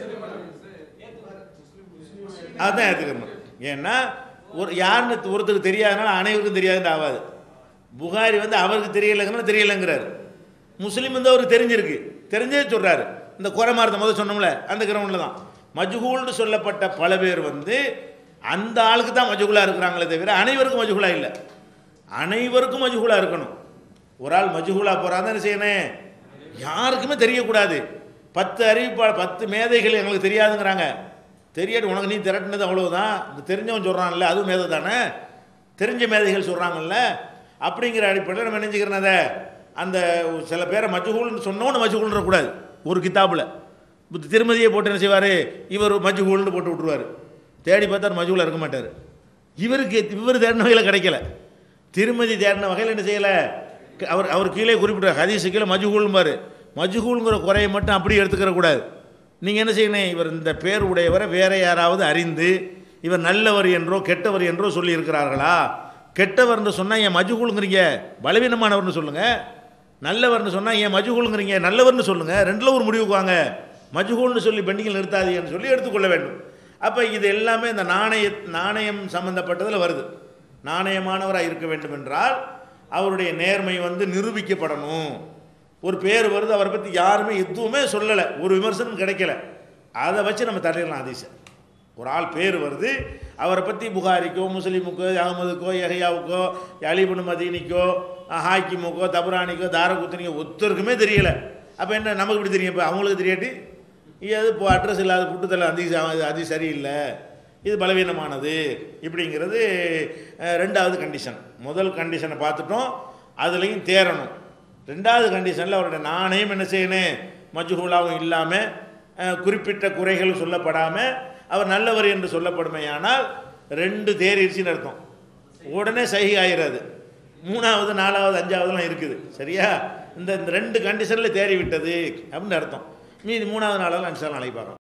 அதுதான் ஏற்றுக்கணும் ஏன்னா ஒரு யாருன்னு ஒருத்தருக்கு தெரியாதனால அனைவருக்கும் தெரியாதுன்னு ஆகாது புகாரி வந்து அவருக்கு தெரியலைங்கன்னா தெரியலைங்கிறாரு முஸ்லீம் வந்து அவருக்கு தெரிஞ்சிருக்கு தெரிஞ்சே சொல்கிறாரு இந்த குறைமாரத்தை முதல் சொன்னோம்ல அந்த கிரவுண்டில் தான் மஜ்ஹூல்னு சொல்லப்பட்ட பல பேர் வந்து அந்த ஆளுக்கு தான் மஜ்ஹூலாக இருக்கிறாங்களே தவிர அனைவருக்கும் மஜ்ஹூலா இல்லை அனைவருக்கும் மஜ்ஹூலா இருக்கணும் ஒரு ஆள் மஜ்ஹூலா போகிறாங்க என்ன செய்யணும் யாருக்குமே தெரியக்கூடாது பத்து அறிவிப்பா பத்து மேதைகள் எங்களுக்கு தெரியாதுங்கிறாங்க தெரியாது உனக்கு நீ திரட்டினது அவ்வளவுதான் இந்த தெரிஞ்சவன் சொல்கிறான்ல அதுவும் மேதை தானே தெரிஞ்ச மேதைகள் சொல்கிறாங்கல்ல அப்படிங்கிற அடிப்படையில் நம்ம நினைஞ்சுக்கிறோம் அதை அந்த சில பேரை மஜ்ஹூல்னு சொன்னோன்னு மஜ்ஹூல்ன்ற கூடாது ஒரு கித்தாப்பில் இப்போ திருமதியை போட்டு என்ன செய்வார் இவர் மஜ்ஹூல்னு போட்டு விட்ருவார் தேடி பார்த்தா மஜ்ஹூலாக இருக்க மாட்டார் இவருக்கு இவர் தேடின வகையில் கிடைக்கல திருமதி தேடின வகையில் என்ன செய்யலை அவர் அவர் கீழே குறிப்பிட்ட ஹதீஸு கீழே மஜ்ஹூல்பார் மஜ்ஹூலுங்கிற குறையை மட்டும் அப்படியே எடுத்துக்கிற கூடாது நீங்கள் என்ன செய்யணும் இவர் இந்த பேர் உடையவரை வேற யாராவது அறிந்து இவர் நல்லவர் என்றோ கெட்டவர் என்றோ சொல்லி இருக்கிறார்களா கெட்டவர்னு சொன்னால் ஏன் மஜ்ஹூலுங்கிறீங்க பலவீனமானவர்னு சொல்லுங்கள் நல்லவர்னு சொன்னால் ஏன் மஜ்ஹூலுங்கிறீங்க நல்லவர்னு சொல்லுங்கள் ரெண்டில் ஒரு முடிவுக்கு வாங்க மஜ்ஹூல்னு சொல்லி பெண்டிங்கில் நிறுத்தாதீங்கன்னு சொல்லி எடுத்துக்கொள்ள வேண்டும் அப்போ இது எல்லாமே இந்த நாணய நாணயம் சம்பந்தப்பட்டதில் வருது நாணயமானவராக இருக்க வேண்டும் என்றால் அவருடைய நேர்மை வந்து நிரூபிக்கப்படணும் ஒரு பேர் வருது அவரை பற்றி யாருமே எதுவுமே சொல்லலை ஒரு விமர்சனம் கிடைக்கல அதை வச்சு நம்ம தள்ளிடலாம் அதிசை ஒரு ஆள் பேர் வருது அவரை பற்றி புகாரிக்கோ முஸ்லீமுக்கோ அகமதுக்கோ எஹையாவுக்கோ அலிபுன் மதீனிக்கோ ஹாக்கிமுக்கோ தபுரானிக்கோ தாரகுத்தனிக்கோ ஒருத்தருக்குமே தெரியல அப்போ என்ன நமக்கு இப்படி தெரியும் இப்போ அவங்களுக்கு தெரியாட்டி இது இப்போ அட்ரஸ் இல்லாத புட்டுத்தலை அதி அது சரியில்லை இது பலவீனமானது இப்படிங்கிறது அஹ், ரெண்டாவது கண்டிஷன் முதல் கண்டிஷனை பார்த்துட்டோம் அதுலேயும் தேரணும் ரெண்டாவது கண்டிஷனில் அவருடைய நாணயம் என்ன செய்யணும் மஜ்ஹூலாவும் இல்லாமல் குறிப்பிட்ட குறைகள் சொல்லப்படாமல் அவர் நல்லவர் என்று சொல்லப்படுமையானால் ரெண்டு தேறிடுச்சின்னு அர்த்தம் உடனே சஹி ஆயிராது மூணாவது நாலாவது அஞ்சாவதுலாம் இருக்குது சரியா இந்த இந்த ரெண்டு கண்டிஷனில் தேறி விட்டது அப்படின்னு அர்த்தம் மீதி மூணாவது நாளாவது அஞ்சு நாளைக்கு பார்க்கலாம்